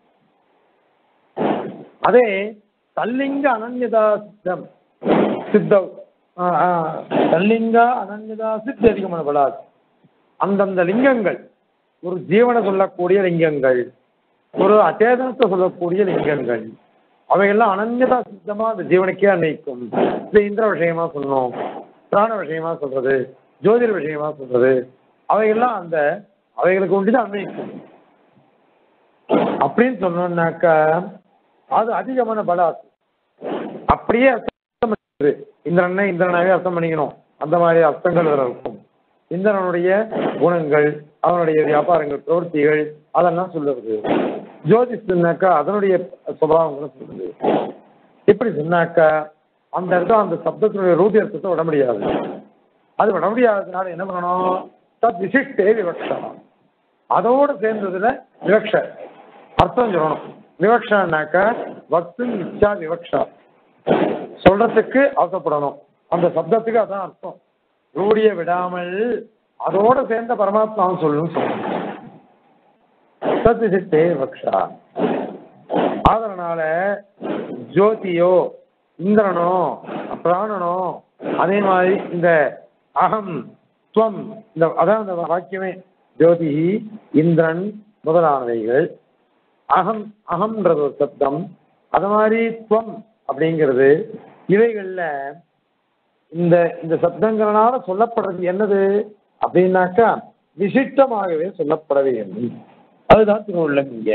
அதே தல்லிங்க அனன்யதா சித்தம் சித்தம் ஆ, ஆ, தல்லிங்க அனன்யதா சித்தி அதிகமான பலாது அந்தந்த லிங்கங்கள் ஒரு ஜீவனை சொல்லக்கூடிய லிங்கங்கள் ஒரு அச்சேதனத்தை சொல்லக்கூடிய லிங்கங்கள் அவையெல்லாம் அனன்யதா சித்தமா அந்த ஜீவனுக்கே அன்னைக்கும் இந்த இந்திர விஷயமா சொன்னோம் பிராண விஷயமா சொல்றது ஜோதிட விஷயமா சொல்றது அவையெல்லாம் அந்த அவைகளுக்கு உண்டுதான் அன்வைக்கும் அப்படின்னு சொன்னோம்னாக்கா அது அதிகமான பலாத் அப்படியே அர்த்தம் பண்ணிக்கிறது. இந்திரனை இந்திரனாவே அர்த்தம் பண்ணிக்கணும் அந்த மாதிரி அர்த்தங்கள் அதில் இருக்கும் இந்திரனுடைய குணங்கள் அவனுடைய வியாபாரங்கள் பிரவൃத்திகள் அதெல்லாம் சொல்லுறது ஜோதிஷனாக்கா அதனுடைய சுபாவங்களை சொல்லுது இப்படி சொன்னாக்கா அந்த இடத்துல அந்த சப்தத்தினுடைய ரூபி அர்த்தத்தை விட முடியாது அது விட முடியாததுனால என்ன பண்ணணும் தத் விசிஷ்டே விவக்ஷா அதோடு சேர்ந்ததுல விவக்ஷ அர்த்தம் சொல்லணும் விவக்ஷானாக்கா வக்து இச்சா விவக்ஷா சொல்றதுக்கு அவசரப்படணும் அந்த சப்தத்துக்கு அதான் அர்த்தம் ரூடிய விடாமல் அதோட சேர்ந்த பரமாத்மாவும் சொல்லணும் சொல்லணும் தத் விசிஷ்டே விவக்ஷா அதனால ஜோதியோ இந்திரனோ பிராணனோ அதே மாதிரி இந்த அகம் துவம் இந்த அதான் அந்த வாக்கியமே ஜோதி இந்திரன் முதலானவைகள் அகம் அகம்ன்றது ஒரு சப்தம் அது மாதிரி துவம் அப்படிங்கிறது இவைகள்ல இந்த இந்த சப்தங்களால சொல்லப்படுறது என்னது அப்படின்னாக்கா விசிஷ்டமாகவே சொல்லப்பட வேண்டும் அதுதான் திருவுள்ளம் இங்க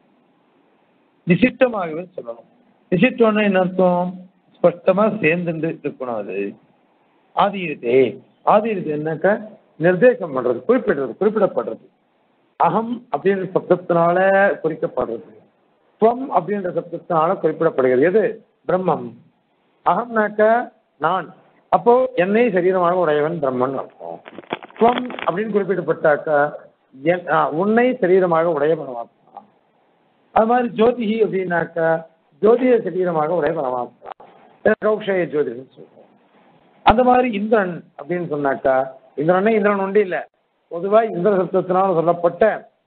விசிஷ்டமாகவே சொல்லணும் விசிஷ்டம்னா என்ன அர்த்தம் ஸ்பஷ்டமா சேர்ந்துட்டு இருக்கணும் அது ஆதியதே ஆதியது என்னக்கா நிர்தேசம் பண்றது குறிப்பிடுறது குறிப்பிடப்படுறது அகம் அப்படின்ற சப்தத்தினால குறிக்கப்படுறது துவம் அப்படின்ற சப்தத்தினால குறிப்பிடப்படுகிறது எது பிரம்மம் அகம்னாக்க நான் அப்போ என்னை சரீரமாக உடையவன் பிரம்மன் அர்த்தம் துவம் அப்படின்னு குறிப்பிடப்பட்டாக்கா என் ஆ, உன்னை சரீரமாக உடைய பரமாத்மா அது மாதிரி ஜோதிஹி அப்படின்னாக்கா ஜோதிய சரீரமாக உடைய பரமாத்மா கௌஷய ஜோதிடம் சொல்றோம் அந்த மாதிரி இந்திரன் அப்படின்னு சொன்னாக்கா இந்திரனே இந்திரன் உண்டு இல்லை பொதுவா இந்திர சப்தத்தினால சொல்லப்பட்ட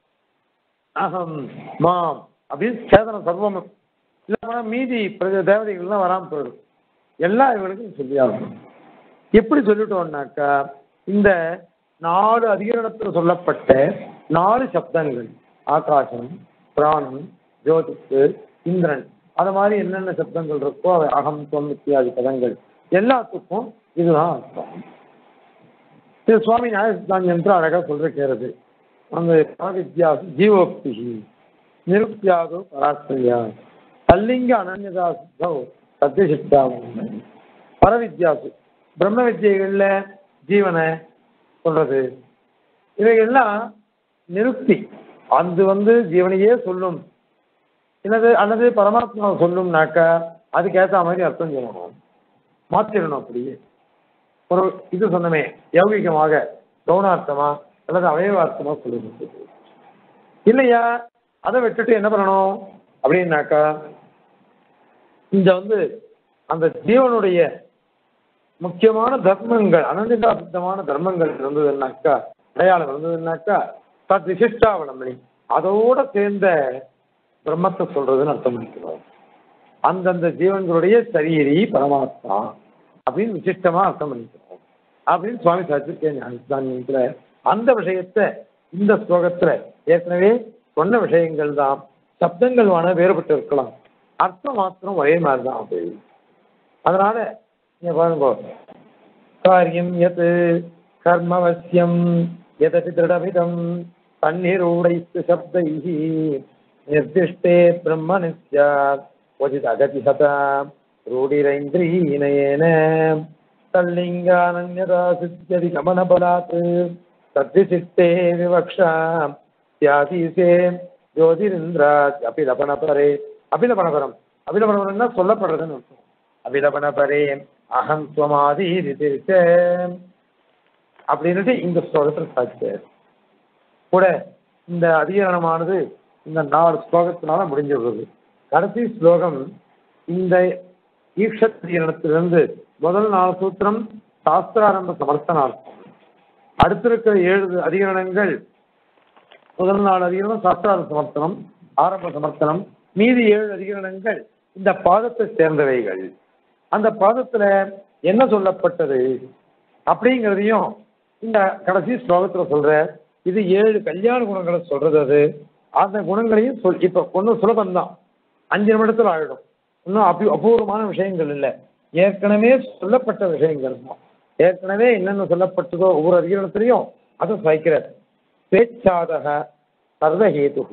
அகம் மாம் அப்படின்னு சேதனம் சர்வம் இல்லை மீதி பிரஜ தேவதைகள்லாம் வராமல் போயிடும் எல்லா இவங்களுக்கும் சொல்லியாகணும் எப்படி சொல்லிட்டோம்னாக்கா இந்த நாலு அதிகரணத்தில் சொல்லப்பட்ட நாலு சப்தங்கள் ஆகாசம் பிராணம் ஜோதிக்கு இந்திரன் அது மாதிரி என்னென்ன சப்தங்கள் இருக்கோ அவை அகம் தொம் இத்தியாதி பதங்கள் எல்லாத்துக்கும் இதுதான் அர்த்தம் இது சுவாமி நியாயசித்தாந்தம் என்று அழகாக சொல்லிருக்கிறது அந்த பரவித்யாசு ஜீவோக்தி நிருப்தியாகு பராஸ்திரியா தல்லிங்க அனன்யதா சித்தோ சத்தியசித்தாம பரவித்யாசு பிரம்ம வித்தியைகள்ல ஜீவனை சொல்றது இவைகள்லாம் நிருப்தி அது வந்து ஜீவனையே சொல்லும் அல்லது அல்லது பரமாத்மா சொல்லும்னாக்கா அதுக்கேற்ற மாதிரி அர்த்தம் சொல்லணும் மாற்றிடணும் அப்படியே ஒரு இது சொன்னமே யௌகிகமாக கவுனார்த்தமா அல்லது அவயவார்த்தமா சொல்லுங்க இல்லையா அதை விட்டுட்டு என்ன பண்ணணும் அப்படின்னாக்கா இந்த வந்து அந்த ஜீவனுடைய முக்கியமான தர்மங்கள் அனந்திகா சித்தமான தர்மங்கள் இருந்ததுன்னாக்கா அடையாளம் இருந்ததுன்னாக்கா தத் விசிஷ்டாவளம்பணி அதோட சேர்ந்த பிரம்மத்தை சொல்றதுன்னு அர்த்தம் பண்ணிக்கிறோம் அந்தந்த ஜீவன்களுடைய சரீரி பரமாத்மா அப்படின்னு விசிஷ்டமா அர்த்தம் பண்ணிக்கிறோம் அப்படின்னு சுவாமி சாச்சிருக்கேன் ஞானஸ்தானியத்துல அந்த விஷயத்தை இந்த ஸ்லோகத்துல ஏற்கனவே சொன்ன விஷயங்கள் தான் சப்தங்கள் வேணா வேறுபட்டு இருக்கலாம் அர்த்தம் மாத்திரம் ஒரே மாதிரி தான் அது அதனால நீங்க பாருங்க காரியம் எது கர்மவசியம் எதபி திருடமிதம் தண்ணீரூடைஸ்து சப்தைः निर्दिष्टे ब्रह्मणि स्यात् क्वचित् अगति सता रूढिरैन्द्रियीनयेन तल्लिङ्गानन्यता सिद्ध्यति गमनबलात् तद्विचित्ते विवक्षा स्यातीसे ஜோதிரிந்திராத் அபிலபணபரே அபிலபணபரம் அபிலபணபரம்னா சொல்லப்படுறதுன்னு அர்த்தம் அபிலபணபரே அகம் சுவமாதி அப்படின்னுட்டு இந்த ஸ்லோகத்தில் சாட்சியார் கூட இந்த அதிகரணமானது இந்த நாலு ஸ்லோகத்தினால முடிஞ்சு விடுறது கடைசி ஸ்லோகம் இந்த ஈக்ஷத்திலிருந்து முதல் நாலு சூத்திரம் சாஸ்திராரம்ப சமர்த்தனார்த்தம் அடுத்திருக்கிற ஏழு அதிகரணங்கள் முதல் நாலு அதிகரணம் சாஸ்திரார்த்த சமர்த்தனம் ஆரம்ப சமர்த்தனம் மீதி ஏழு அதிகரணங்கள் இந்த பாதத்தை சேர்ந்தவைகள் அந்த பாதத்துல என்ன சொல்லப்பட்டது அப்படிங்கிறதையும் இந்த கடைசி ஸ்லோகத்துல சொல்ற இது ஏழு கல்யாண குணங்களை சொல்றது அது அந்த குணங்களையும் சொல் இப்ப ஒன்றும் சுலபம்தான் அஞ்சு நிமிடத்தில் ஆயிடும் இன்னும் அபி அபூர்வமான விஷயங்கள் இல்லை ஏற்கனவே சொல்லப்பட்ட விஷயங்கள் தான் ஏற்கனவே என்னென்ன சொல்லப்பட்டதோ ஒவ்வொரு அதிகாரத்திலையும் அதை சாய்க்கிறார் ஸ்வேச்சாதக சர்வஹேது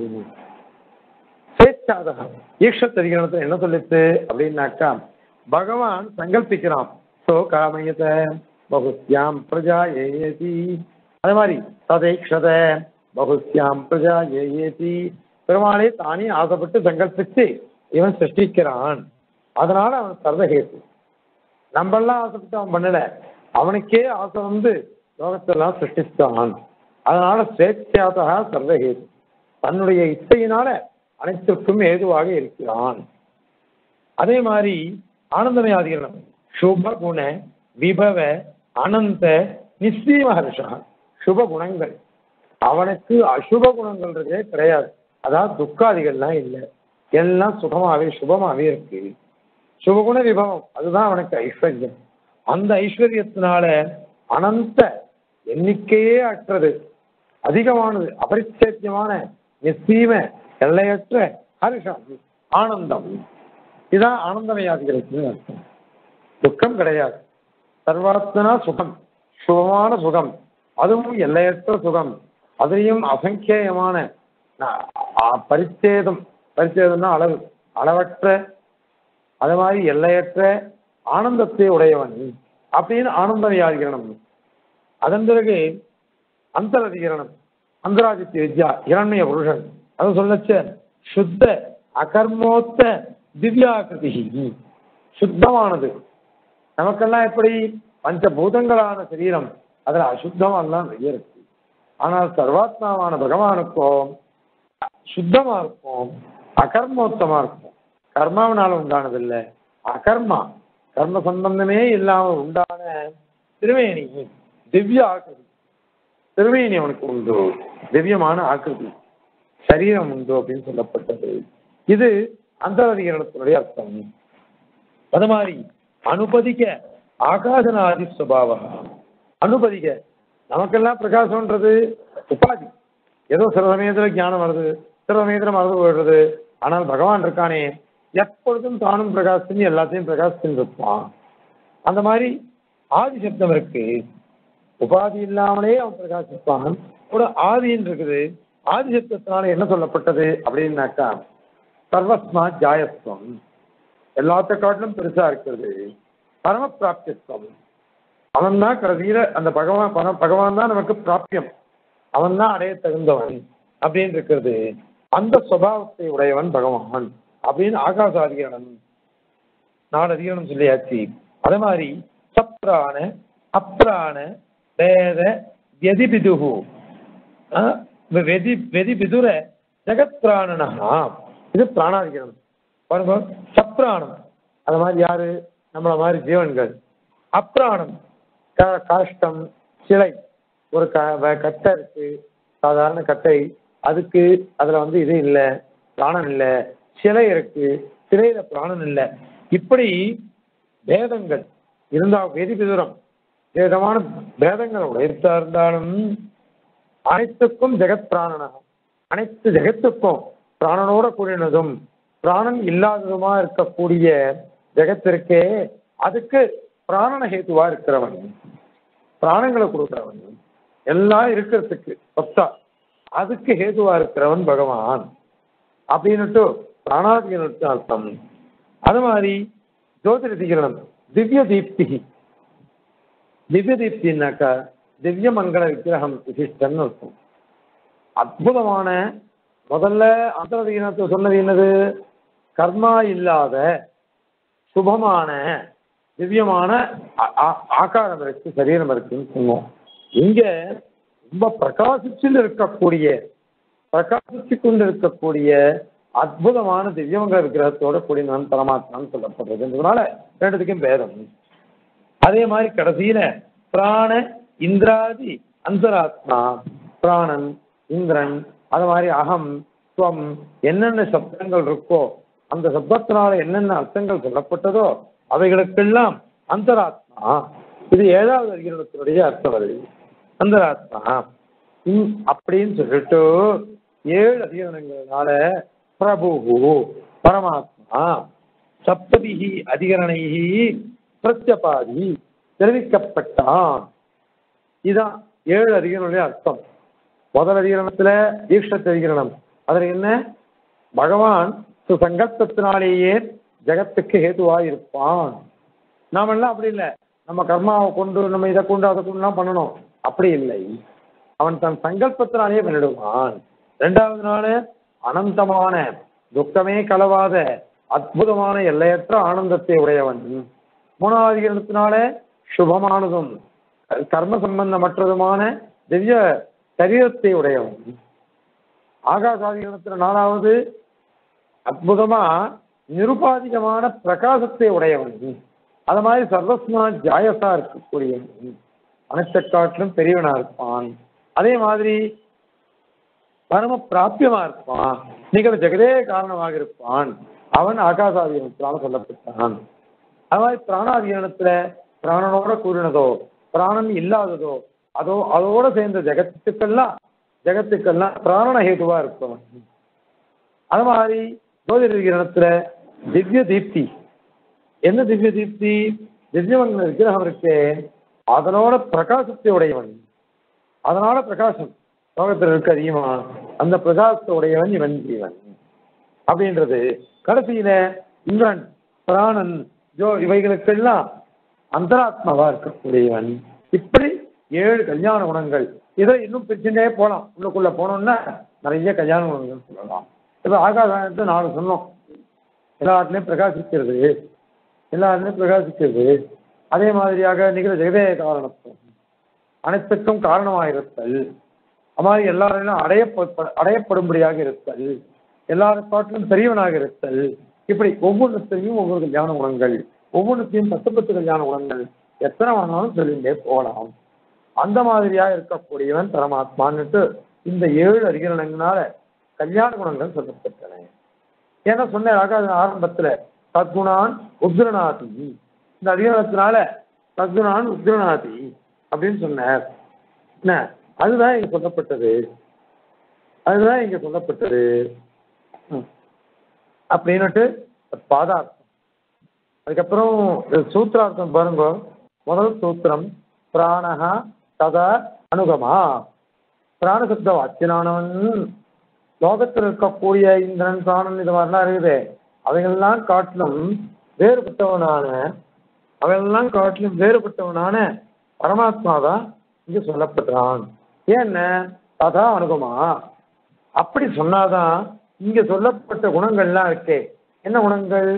ஸ்வேச்சாதக ஈக்ஷத் அதிகாரத்தில் என்ன சொல்லிச்சு அப்படின்னாக்கா பகவான் சங்கல்பிக்கிறான் சோ காமயத பகுஸ்யாம் பிரஜா ஏயதி அது மாதிரி ததைக்ஷத பகுஸ்யாம் பிரஜா ஏயேதி பெருமாளே தானே ஆசைப்பட்டு சங்கல்பித்து இவன் சிருஷ்டிக்கிறான் அதனால அவன் சர்வஹேத்து நம்மெல்லாம் ஆசைப்பட்டு அவன் பண்ணல அவனுக்கே ஆசை வந்து லோகத்தெல்லாம் சிருஷ்டித்தான் அதனால ஸ்வேச்சாதகா சர்வஹேது தன்னுடைய இச்சையினால அனைத்திற்கும் ஏதுவாக இருக்கிறான் அதே மாதிரி ஆனந்தமயாதிகரணம் சுப குண விபவ அனந்த நிச்சயம ஹர்ஷா சுப குணங்கள் அவனுக்கு அசுப குணங்கள்ன்றதே கிடையாது அதாவது துக்காதிகள்லாம் இல்லை எல்லாம் சுகமாவே சுபமாவே இருக்கு சுபகுண விபவம் அதுதான் அவனுக்கு ஐஸ்வர்யம் அந்த ஐஸ்வர்யத்தினால அனந்த எண்ணிக்கையே அற்றது அதிகமானது அபரிச்சேத்தியமான நிச்சயம எல்லையற்ற ஹர்ஷம் ஆனந்தம் இதுதான் ஆனந்தமயாதிகளுக்கு அர்த்தம் துக்கம் கிடையாது சர்வாத்மனா சுகம் சுகமான சுகம் அதுவும் எல்லையற்ற சுகம் அதுலேயும் அசங்கேயமான ந- அ- பரிச்சேதம் பரிச்சேதம்னா அளவு அளவற்ற அது மாதிரி எல்லையற்ற ஆனந்தத்தை உடையவன் அப்படின்னு ஆனந்த வியாதிகரணம் அதன் பிறகு அந்தரதிகரணம் அந்தராதித்ய வித்யா இரண்ய புருஷன் அது சொல்லச்ச சுத்த அகர்மோத்த திவ்யாகிருதி சுத்தமானது நமக்கெல்லாம் எப்படி பஞ்சபூதங்களான சரீரம் அதுல அசுத்தமானலாம் நிறைய இருக்கு ஆனால் சர்வாத்மாவான பகவானுக்கோ சுத்தமா இருக்கும் அகர்மோத்தமா இருக்கும் கர்மாவனால உண்டானதில்லை அகர்மா கர்ம சம்பந்தமே இல்லாம உண்டான திருவேணி திவ்ய ஆக்கிருதி திருவேணி அவனுக்கு உண்டு திவ்யமான ஆக்கிருதி சரீரம் உண்டு அப்படின்னு சொல்லப்பட்டது இது அந்தரதிகரணத்தினுடைய அர்த்தம் அது மாதிரி அனுபதிக்க ஆகாசனாதி சுபாவ அனுபதிக்க நமக்கெல்லாம் பிரகாசம்ன்றது உபாதி ஏதோ சில சமயத்துல ஞானம் வருது சில சமயத்துல மறந்து போயிடுறது ஆனால் பகவான் இருக்கானே எப்பொழுதும் தானும் பிரகாசித்து எல்லாத்தையும் பிரகாசித்து இருப்பான் அந்த மாதிரி ஆதி சப்தம் இருக்கு உபாதி இல்லாமலே அவன் பிரகாசிப்பான் கூட ஆதின்னு இருக்குது ஆதி சப்தத்தினால என்ன சொல்லப்பட்டது அப்படின்னாக்கா சர்வஸ்மா ஜாயஸ்வம் எல்லாத்த காட்டிலும் பெருசா இருக்கிறது பரம பிராப்திஸ்வம் அவன் தான் கடைசியில அந்த பகவான் பர- பகவான் தான் நமக்கு பிராப்தியம் அவன் தான் அடைய தகுந்தவன் அப்படின்னு இருக்கிறது அந்த சுபாவத்தை உடையவன் பகவான் அப்படின்னு ஆகாசாதிகரணம் நாலு அதிகரணம் சொல்லியாச்சு அதே மாதிரி சப்ராண அப்ராண வேத வெதிபிதுகு அஹ், வெதி வெதிபிதுர ஜெகத்பிராணனா இது பிராணாதிகரணம் பாருங்க சப்ராணம் அது மாதிரி யாரு நம்மள மாதிரி ஜீவன்கள் அப்ராணம் க- காஷ்டம் சிலை ஒரு க வ- கட்டை இருக்கு சாதாரண கட்டை அதுக்கு அதுல வந்து இது இல்லை பிராணம் இல்லை சிலை இருக்கு சிலையில பிராணம் இல்லை இப்படி பேதங்கள் இருந்தா வெதி விதுரம் வேதமான பேதங்கள் உடையத்தா இருந்தாலும் அனைத்துக்கும் ஜெகத் பிராணனா அனைத்து ஜெகத்துக்கும் பிராணனோட கூடினதும் பிராணன் இல்லாததுமா இருக்கக்கூடிய ஜெகத்திற்கே அதுக்கு பிராணன ஹேதுவா இருக்கிறவன் பிராணங்களை கொடுக்கிறவன் எல்லாம் இருக்கிறதுக்கு சொத்தா அதுக்கு ஹேதுவா இருக்கிறவன் பகவான் அப்படின்னுட்டு பிராணாதிகரணத்து அர்த்தம் அது மாதிரி ஜோதிரதிகரணம் திவ்ய தீப்தி திவ்ய தீப்தின்னாக்கா திவ்ய மங்கள விக்கிரகம் விசிஷ்டன்னு இருக்கும் அற்புதமான முதல்ல அந்தரதிகரணத்தை சொன்னது என்னது கர்மா இல்லாத சுபமான திவ்யமான ஆ- ஆ- ஆகாரம் இருக்கு சரீரம் இருக்குன்னு சொன்னோம் இங்க ரொம்ப பிரகாசிச்சு இருக்கக்கூடிய பிரகாசிச்சு கொண்டு இருக்கக்கூடிய அற்புதமான திவ்யமங்க விக்கிரகத்தோட கூடினவன் பரமாத்மான்னு சொல்லப்படுறதுன்றதுனால ரெண்டுத்துக்கும் பேதம் அதே மாதிரி கடைசியில பிராண இந்திராதி அந்தராத்மா பிராணன் இந்திரன் அது மாதிரி அகம் துவம் என்னென்ன சப்தங்கள் இருக்கோ அந்த சப்தத்தினால என்னென்ன அர்த்தங்கள் சொல்லப்பட்டதோ அவைகளுக்கெல்லாம் அந்தராத்மா இது ஏழாவது அதிகரணத்தினுடைய அர்த்தம் வருது அந்தராத்மா இம் அப்படின்னு சொல்லிட்டு ஏழு அதிகரணங்களால பிரபு பரமாத்மா சப்ததிகி அதிகரணைகி பிரத்யபாதி தெரிவிக்கப்பட்டான் இதுதான் ஏழு அதிகரணுடைய அர்த்தம் முதல் அதிகரணத்துல ஈக்ஷத் அதிகரணம் அதுல என்ன பகவான் சுசங்கல்பத்தினாலேயே ஜெகத்துக்கு ஹேதுவாய் இருப்பான் நாமெல்லாம் அப்படி இல்லை நம்ம கர்மாவை கொண்டு நம்ம இதை கொண்டு அதை கொண்டுலாம் பண்ணணும் அப்படி இல்லை அவன் தன் சங்கல்பத்தினாலேயே பண்ணிடுவான் ரெண்டாவது நாள் அனந்தமான துக்கமே கலவாத அற்புதமான எல்லையற்ற ஆனந்தத்தை உடையவன் மூணாவது அதிகரணத்தினால சுபமானதும் கர்ம சம்பந்தமற்றதுமான திவ்ய சரீரத்தை உடையவன் ஆகாசாதிகரணத்துல நாலாவது அற்புதமா நிருபாதிகமான பிரகாசத்தை உடையவன் அது மாதிரி சர்வஸ்மா ஜாயசா இருக்கக்கூடியவன் அனைத்த காட்டிலும் பெரியவனா இருப்பான் அதே மாதிரி பரம பிராபியமா இருப்பான் நிகழ் ஜெகதே காரணமாக இருப்பான் அவன் ஆகாசாதிகரணத்தினால சொல்லப்பட்டான் அது மாதிரி பிராணாதிகரணத்துல பிராணனோட கூறினதோ பிராணன் இல்லாததோ அதோ அதோட சேர்ந்த ஜெகத்துக்கெல்லாம் ஜெகத்துக்கெல்லாம் பிராணன ஹேதுவா இருப்பவன் அது மாதிரி ஜோதிடத்துல திவ்ய தீப்தி என்ன திவ்ய தீப்தி திவ்யமங்கல விக்கிரகம் இருக்கு அதனோட பிரகாசத்தை உடையவன் அதனால பிரகாசம் லோகத்தில் இருக்க அதிகமா அந்த பிரகாசத்தை உடையவன் இவன் ஜீவன் அப்படின்றது கடைசியில இந்திரன் பிராணன் ஜோ இவைகளுக்கெல்லாம் அந்தராத்மாவா இருக்கக்கூடியவன் இப்படி ஏழு கல்யாண குணங்கள் இதை இன்னும் பிரிச்சுட்டே போலாம் உள்ளுக்குள்ள போனோம்னா நிறைய கல்யாண குணங்கள் சொல்லலாம் இப்ப ஆகாசத்தை நாலு சொன்னோம் எல்லா இடத்துலையும் பிரகாசிக்கிறது எல்லா இடத்துலையும் பிரகாசிக்கிறது அதே மாதிரியாக நிகழ ஜெகதேய காரணத்துவம் அனைத்துக்கும் காரணமாயிருத்தல் அது மாதிரி எல்லாரையும் அடையப்ப அடையப்படும்படியாக இருத்தல் எல்லாரும் காட்டிலும் பெரியவனாக இருத்தல் இப்படி ஒவ்வொன்றுத்தையும் ஒவ்வொரு கல்யாண குணங்கள் ஒவ்வொன்றுத்தையும் பத்து பத்து கல்யாண குணங்கள் எத்தனை வேணாலும் சொல்லிட்டே போகலாம் அந்த மாதிரியா இருக்கக்கூடியவன் பரமாத்மான்னுட்டு இந்த ஏழு அதிகரணங்களால கல்யாண குணங்கள் சொல்லப்பட்டன ஏன்னா சொன்ன ஆகாத ஆரம்பத்துல சத்குணான் உத்ரநாதி இந்த அதிகாரத்தினால சத்குணான் உத்ரநாதி அப்படின்னு சொன்னார் என்ன அதுதான் இங்க சொல்லப்பட்டது அதுதான் இங்க சொல்லப்பட்டது ம். அப்படின்னுட்டு பாதார்த்தம் அதுக்கப்புறம் இது சூத்திரார்த்தம் பாருங்க முதல் சூத்திரம் பிராணஹா ததா அனுகமா பிராணசப்த வாக்கியனானவன் லோகத்தில் இருக்கக்கூடிய இந்திரன் பிராணன் இது மாதிரிலாம் இருக்குது அவைகள்லாம் காட்டிலும் வேறுபட்டவனான அவையெல்லாம் காட்டிலும் வேறுபட்டவனான பரமாத்மா தான் இங்க சொல்லப்படுறான் ஏன்ன ததா அனுகமா அப்படி சொன்னாதான் இங்க சொல்லப்பட்ட குணங்கள்லாம் இருக்கே என்ன குணங்கள்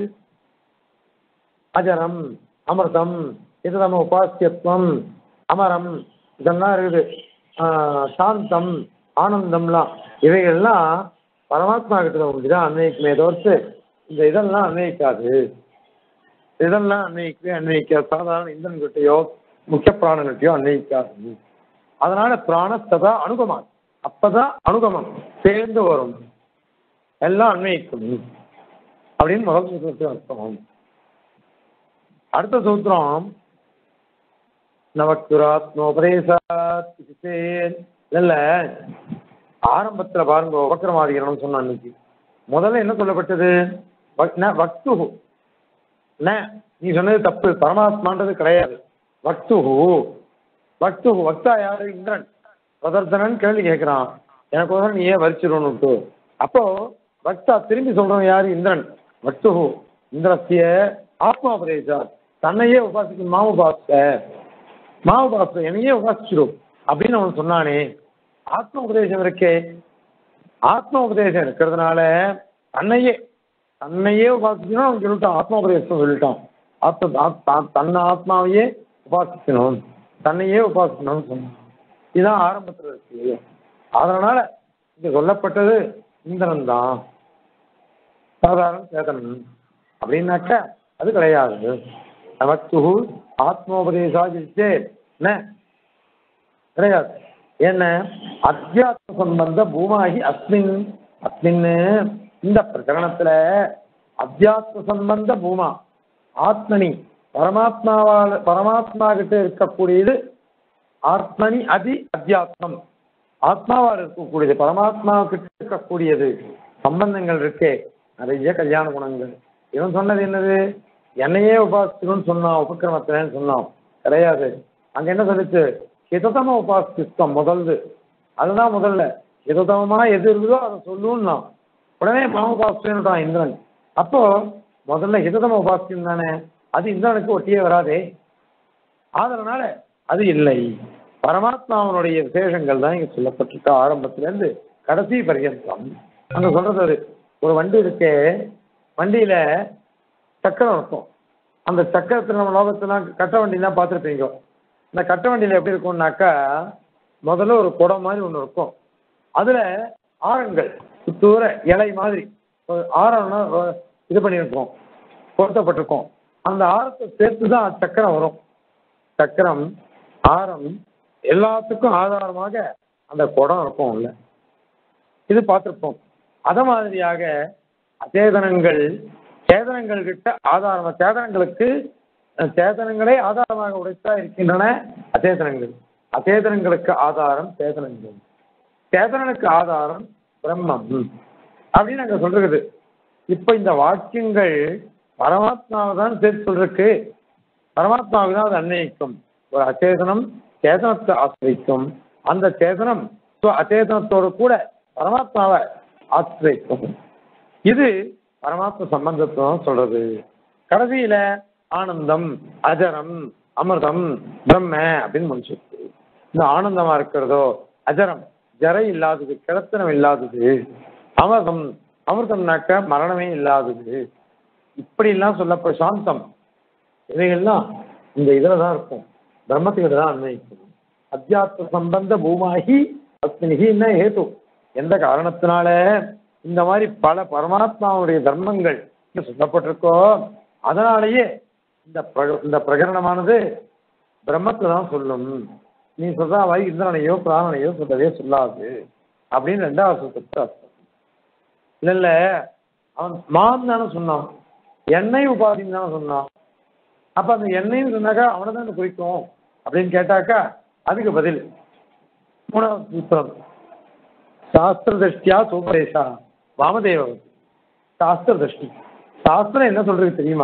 அஜரம் அமிர்தம் இது நம்ம உபாசியத்துவம் அமரம் இதெல்லாம் இருக்குது ஆஹ் சாந்தம் ஆனந்தம்லாம் இவைகள்லாம் பரமாத்மா கிட்ட தான் அன்வயிக்குமே தவிர்த்து இந்த இதெல்லாம் அன்வயிக்காது இதெல்லாம் அன்வயிக்கவே அன்வயிக்காது சாதாரண இந்திரன் கிட்டயோ முக்கிய பிராணங்கிட்டயோ அன்வயிக்காது அதனால பிராணஸ்ததா அனுகமம் அப்பதான் அனுகமம் சேர்ந்து வரும் எல்லாம் அன்வயிக்கும் அப்படின்னு முதல் சூத்திரத்தில் அர்த்தம் அடுத்த சூத்திரம் நவக்குராத்மோபதேசாத் இல்ல ஆரம்பத்துல பாருங்க உபக்கிரமாதிகரணம் சொன்ன அன்னைக்கு முதல்ல என்ன சொல்லப்பட்டது வக்- ந வக்துஹு ந நீ சொன்னது தப்பு பரமாத்மான்றது கிடையாது வக்துஹு வக்துஹு வக்தா யாரு இந்திரன் பிரதர்த்தனன் கேள்வி கேட்கிறான் எனக்கு ஒரு நீ ஏன் வரிச்சிடணும்ட்டு அப்போ வக்தா திரும்பி சொல்றவன் யாரு இந்திரன் வக்துஹு இந்திரத்திய ஆத்மாபதேசா தன்னையே உபாசிக்கும் மாவுபாச மாவுபாச என்னையே உபாசிச்சிடும் அப்படின்னு அவன் சொன்னானே ஆத்ம உபதேசம் இருக்கே ஆத்ம உபதேசம் இருக்கிறதுனால தன்னையே தன்னையே உபாசிக்கணும் அவன் சொல்லிட்டான் ஆத்ம உபதேசம் சொல்லிட்டான் ஆத்ம ஆத்- தான்- தன்னை ஆத்மாவையே உபாசிக்கணும் தன்னையே உபாசிக்கணும்னு சொன்னான் இதுதான் ஆரம்பத்தில் இருக்கு அதனால இங்க சொல்லப்பட்டது இந்திரன் தான் சாதாரண சேதனன் அப்படின்னாக்க அது கிடையாது நமக்கு ஆத்மோபதேசாஜிச்சே என்ன கிடையாது என்ன அத்தியாத்ம சம்பந்த பூமாகி அஸ்மின் அஸ்மின்னு இந்த பிரகரணத்துல அத்தியாத்ம சம்பந்த பூமா ஆத்மனி பரமாத்மாவால் பரமாத்மா கிட்ட இருக்கக்கூடியது ஆத்மனி அதி அத்தியாத்மம் ஆத்மாவால் இருக்கக்கூடியது பரமாத்மா கிட்ட இருக்கக்கூடியது சம்பந்தங்கள் இருக்கே நிறைய கல்யாண குணங்கள் இவன் சொன்னது என்னது என்னையே உபாசிக்கணும்னு சொன்னான் உபக்கிரமத்தினு சொன்னான் கிடையாது அங்க என்ன சொல்லுச்சு ஹிததம உபாசித்தம் முதல்து அதுதான் முதல்ல ஹிததமமா எது இருக்குதோ அதை சொல்லுன்னா உடனே மாமபாசிட்டான் இந்திரன் அப்போ முதல்ல ஹிததம உபாசியம் தானே அது இந்திரனுக்கு ஒட்டியே வராதே அதனால அது இல்லை பரமாத்மாவனுடைய விசேஷங்கள் தான் இங்க சொல்லப்பட்டிருக்க ஆரம்பத்துல இருந்து கடைசி பரியந்தம் அங்க சொல்றது ஒரு ஒரு வண்டி இருக்கே வண்டியில சக்கரம் இருக்கும் அந்த சக்கரத்துல நம்ம லோகத்தெல்லாம் கட்ட வண்டிலாம் பார்த்துருப்பீங்க இந்த கட்ட வண்டியில எப்படி இருக்கும்னாக்கா முதல்ல ஒரு குடம் மாதிரி ஒன்று இருக்கும் அதுல ஆரங்கள் சுத்தூர இலை மாதிரி ஒரு ஆரம்னா ஒரு இது பண்ணியிருக்கோம் பொருத்தப்பட்டிருக்கோம் அந்த ஆரத்தை சேர்த்து தான் சக்கரம் வரும் சக்கரம் ஆரம் எல்லாத்துக்கும் ஆதாரமாக அந்த குடம் இருக்கும் உள்ள இது பார்த்துருப்போம் அத மாதிரியாக அச்சேதனங்கள் சேதனங்கள் கிட்ட ஆதாரம் சேதனங்களுக்கு அஹ், சேதனங்களே ஆதாரமாக உடைத்தா இருக்கின்றன அச்சேதனங்கள் அச்சேதனங்களுக்கு ஆதாரம் சேதனங்கள் சேதனனுக்கு ஆதாரம் பிரம்மம் அப்படின்னு அங்க சொல்றது இப்ப இந்த வாக்கியங்கள் பரமாத்மாவை தான் சேர்த்து சொல்றதுக்கு பரமாத்மாவுக்கு தான் அது அன்வயிக்கும் ஒரு அச்சேதனம் சேதனத்தை ஆசிரிக்கும் அந்த சேதனம் ஸ்வ அச்சேதனத்தோடு கூட பரமாத்மாவை ஆசிரியக்கும் இது பரமாத்ம சம்பந்தத்தை தான் சொல்றது கடைசியில ஆனந்தம் அஜரம் அமிர்தம் பிரம்ம அப்படின்னு முடிச்சிருக்கு இந்த ஆனந்தமா இருக்கிறதோ அஜரம் ஜரை இல்லாதது கிடத்தனம் இல்லாதது அமிர்தம் அமிர்தம்னாக்க மரணமே இல்லாதது இப்படிலாம் சொல்லப்போ சாந்தம் இவைகள்லாம் இந்த இதுல தான் இருக்கும் பிரம்மத்துக்கிட்ட தான் அன்வயிக்கும் அத்தியாத்ம சம்பந்த பூமாகி அஸ்மினிகி என்ன ஹேது எந்த காரணத்தினால இந்த மாதிரி பல பரமாத்மாவுடைய தர்மங்கள் இங்க சொல்லப்பட்டிருக்கோ அதனாலேயே இந்த பிர- இந்த பிரகரணமானது பிரம்மத்தை தான் சொல்லும் நீ சொல்ற மாதிரி இந்திரனையோ பிராணனையோ சொல்லவே சொல்லாது அப்படின்னு ரெண்டாவது சூத்திரத்தை அர்த்தம் இல்ல இல்ல அவன் மான் தானே சொன்னான் எண்ணெய் உபாதின்னு தானே சொன்னான் அப்ப அந்த எண்ணெய்னு சொன்னாக்கா அவனை தானே குறிக்கும் அப்படின்னு கேட்டாக்கா அதுக்கு பதில் மூணாவது சூத்திரம் சாஸ்திர திருஷ்டியா சோபதேசா வாமதேவன் சாஸ்திர திருஷ்டி சாஸ்திரம் என்ன சொல்றது தெரியுமா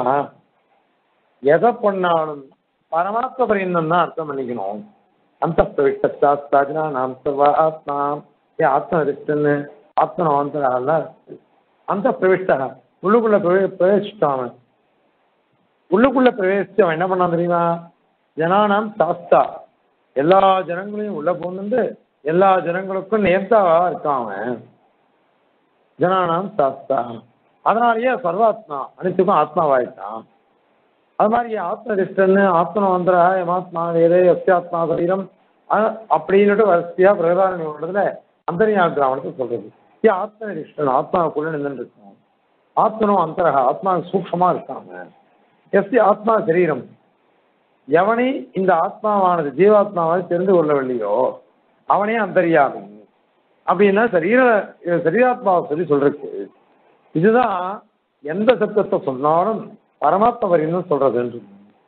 எதை பண்ணாலும் பரமாத்ம பரியந்தம் தான் அர்த்தம் பண்ணிக்கணும் அந்த பிரவிஷ்ட சாஸ்திராஜனா நாம் சர்வ ஆத்மா ஏ ஆத்ம அதிஷ்டன்னு ஆத்மனவந்தரால அந்த பிரவிஷ்டா உள்ளுக்குள்ள பிரவே பிரவேசிட்டான் அவன் உள்ளுக்குள்ள பிரவேசிச்சு அவன் என்ன பண்ணான் தெரியுமா ஜனானாம் சாஸ்தா எல்லா ஜனங்களையும் உள்ள போந்து எல்லா ஜனங்களுக்கும் நேர்த்தாவா இருக்கான் அவன் ஜனானாம் சாஸ்தா அதனாலேயே சர்வாத்மா அனைத்துக்கும் ஆத்மாவாயிட்டான் அது மாதிரி ஆத்மதிஷ்டன்னு ஆத்மனவந்தரா எமாத்மா வேதே அஸ்யாத்மா சரீரம் அ- அப்படின்னுட்டு வரிசையா பிரகதாரணியோடதுல அந்தரியா கிராமத்தை சொல்றது ஏ ஆத்மனிஷ்டன் ஆத்மாவுக்குள்ள நின்று இருக்கும் ஆத்மனோ அந்தரகா ஆத்மா சூக்ஷமா இருக்காங்க எஸ்டி ஆத்மா சரீரம் எவனை இந்த ஆத்மாவானது ஜீவாத்மாவை தெரிந்து கொள்ளவில்லையோ அவனே அந்தரியாமி அப்படின்னா சரீர சரீராத்மாவை சொல்லி சொல்றதுக்கு இதுதான் எந்த சத்தத்தை சொன்னாலும் பரமாத்ம வரின்னு சொல்றது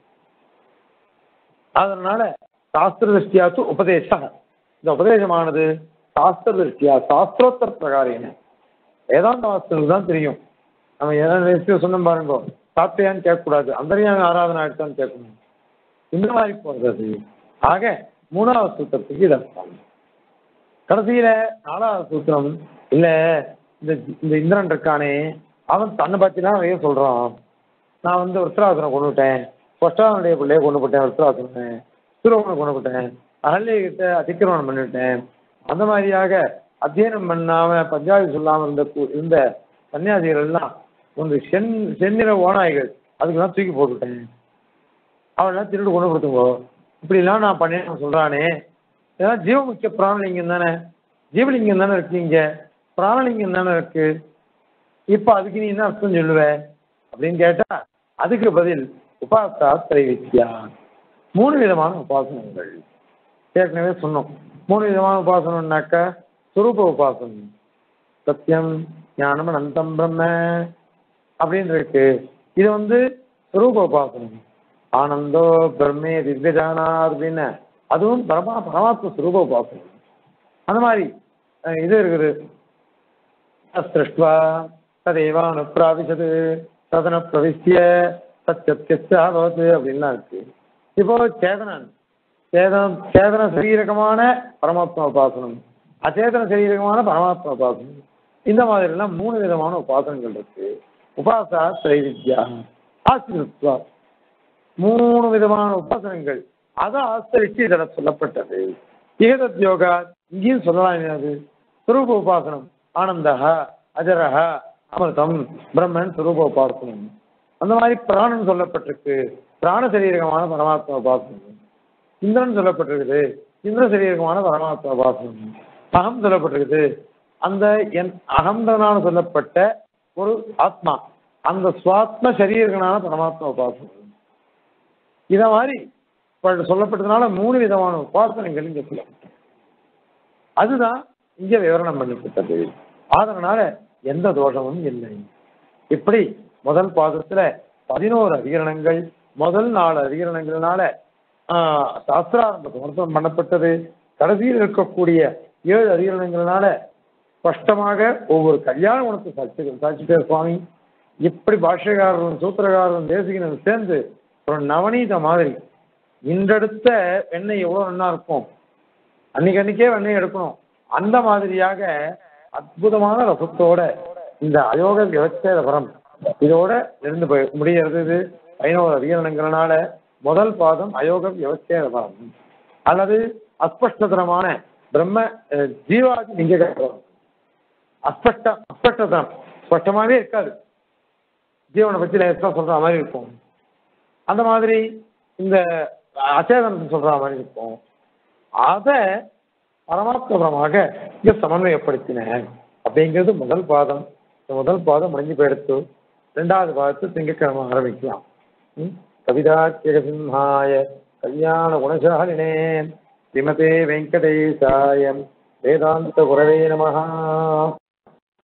அதனால சாஸ்திர திருஷ்டியாச்சு உபதேசம் இந்த உபதேசமானது சாஸ்திர திருஷ்டியா சாஸ்திரோத்தர பிரகாரம் வேதாந்த வாஸ்தவங்களுக்கு தான் தெரியும் நம்ம ஏதாவது விஷயம் சொன்ன பாருங்க சாப்பிட்டியான்னு கேட்கக்கூடாது அந்தரியான ஆராதனை ஆயிடுச்சான்னு கேட்கணும் இந்த மாதிரி போறது ஆக மூணாவது சூத்திரத்துக்கு இது அர்த்தம் கடைசியில நாலாவது சூத்திரம் இல்ல இந்த இந்த இந்திரன் இருக்கானே அவன் தன்னை பத்தி தான் நிறைய சொல்றான் நான் வந்து விருத்ராசனை கொண்டு விட்டேன் கொஷ்டாதனுடைய பிள்ளைய கொண்டு போட்டேன் விருத்ராசனை சூரவனை கொண்டு போட்டேன் அகல்ய கிட்ட அதிக்கிரமணம் பண்ணிவிட்டேன் அந்த மாதிரியாக அத்தியனம் பண்ணாம பஞ்சாபி சொல்லாம இருந்த கு- இருந்த சன்னியாசிகள் எல்லாம் ஒரு சென் செந்நிற ஓநாய்கள் அதுக்கெல்லாம் தூக்கி போட்டுவிட்டேன் அவெல்லாம் திருட்டு கொண்டு கொடுத்துங்கோ இப்படிலாம் நான் பண்ணேன்னு சொல்றானே ஏதாவது ஜீவமுக்கிய பிராணலிங்கம் தானே ஜீவலிங்கம் தானே இருக்கீங்க பிராணலிங்கம் தானே இருக்கு இப்போ அதுக்கு நீ என்ன அர்த்தம் சொல்லுவ அப்படின்னு கேட்டா அதுக்கு பதில் உபாசா திரைவித்யா மூணு விதமான உபாசனங்கள் ஏற்கனவே சொன்னோம் மூணு விதமான உபாசனம்னாக்கா சுரூப உபாசனம் சத்தியம் ஞானம் அனந்தம் பிரம்ம அப்படின்னு இருக்கு இது வந்து சுரூப உபாசனம் ஆனந்தோ பிரம்மே திவ்யஜானா அப்படின்னு அதுவும் பரமா பரமாத்ம சுரூப உபாசனம் அந்த மாதிரி அஹ், இது இருக்குது அஸ்திருஷ்டுவா ததேவானுப்பிராவிசது ததன பிரவிஷ்ய சத்தியத்தியா பவத்து அப்படின்லாம் இருக்கு இப்போ சேதனன் சேதனம் சேதன சரீரகமான பரமாத்மா உபாசனம் அச்சேதன சரீரகமான பரமாத்மா உபாசனம் இந்த மாதிரிலாம் மூணு விதமான உபாசனங்கள் இருக்கு உபாசா திரைவித்யா ஆசிரித்வா மூணு விதமான உபாசனங்கள் அதை ஆசிரிச்சு இதில் சொல்லப்பட்டது ஏதத் யோகா இங்கேயும் சொல்லலாம் என்னது சுரூப உபாசனம் ஆனந்தஹா அஜரஹா அமிர்தம் பிரம்மன் சுரூப உபாசனம் அந்த மாதிரி பிராணன் சொல்லப்பட்டிருக்கு பிராண சரீரகமான பரமாத்மா உபாசனம் இந்திரன் சொல்லப்பட்டிருக்குது இந்திர சரீரகமான பரமாத்மா உபாசனம் அகம் சொல்லப்பட்டிருக்குது அந்த என் அகம்தனான சொல்லப்பட்ட ஒரு ஆத்மா அந்த சுவாத்ம சரீரகனான பரமாத்மா உபாசனம் இத மாதிரி இப்ப சொல்லப்பட்டதுனால மூணு விதமான உபாசனங்கள் இங்க சொல்லப்பட்டது அதுதான் இங்க விவரணம் பண்ணப்பட்டது அதனால எந்த தோஷமும் இல்லை இப்படி முதல் பாதத்துல பதினோரு அதிகரணங்கள் முதல் நாலு அதிகரணங்கள்னால ஆஹ், சாஸ்திராரம்ப சமர்ப்பணம் பண்ணப்பட்டது கடைசியில் இருக்கக்கூடிய ஏழு அதிகரணங்கள்னால ஸ்பஷ்டமாக ஒவ்வொரு கல்யாண குணத்தை சாட்சி சாட்சிட்டார் சுவாமி இப்படி பாஷ்யக்காரரும் சூத்திரக்காரரும் தேசிகனும் சேர்ந்து ஒரு நவநீத மாதிரி இன்றெடுத்த எண்ணெய் எவ்வளவு நல்லா இருக்கும் அன்னைக்கு அன்னைக்கே வெண்ணெய் எடுக்கணும் அந்த மாதிரியாக அற்புதமான ரசத்தோட இந்த அயோக விவச்சேதபரம் இதோட இருந்து போய் முடிகிறது இது ஐநூறு அதிகரணங்கிறனால முதல் பாதம் அயோக விவச்சேதபரம் அல்லது அஸ்பஷ்டதனமான பிரம்ம அஹ், ஜீவாதி லிங்க அஸ்பஷ்ட அஸ்பஷ்டதனம் ஸ்பஷ்டமாவே இருக்காது ஜீவனை பற்றி லேசாக சொல்ற மாதிரி இருக்கும் அந்த மாதிரி இந்த அச்சேதனத்தை சொல்ற மாதிரி இருக்கும் அதை பரமாத்மபரமாக இங்க சமன்வயப்படுத்தின அப்படிங்கிறது முதல் பாதம் இந்த முதல் பாதம் முடிஞ்சு போயிடுத்து ரெண்டாவது பாதத்தை திங்கக்கிழமை ஆரம்பிக்கலாம் ம்? கவிதாக்கிய சிம்ஹாய கல்யாண குணசாலினே ஸ்ரீமதே வெங்கடேசாயம் வேதாந்த குரவே நமஹா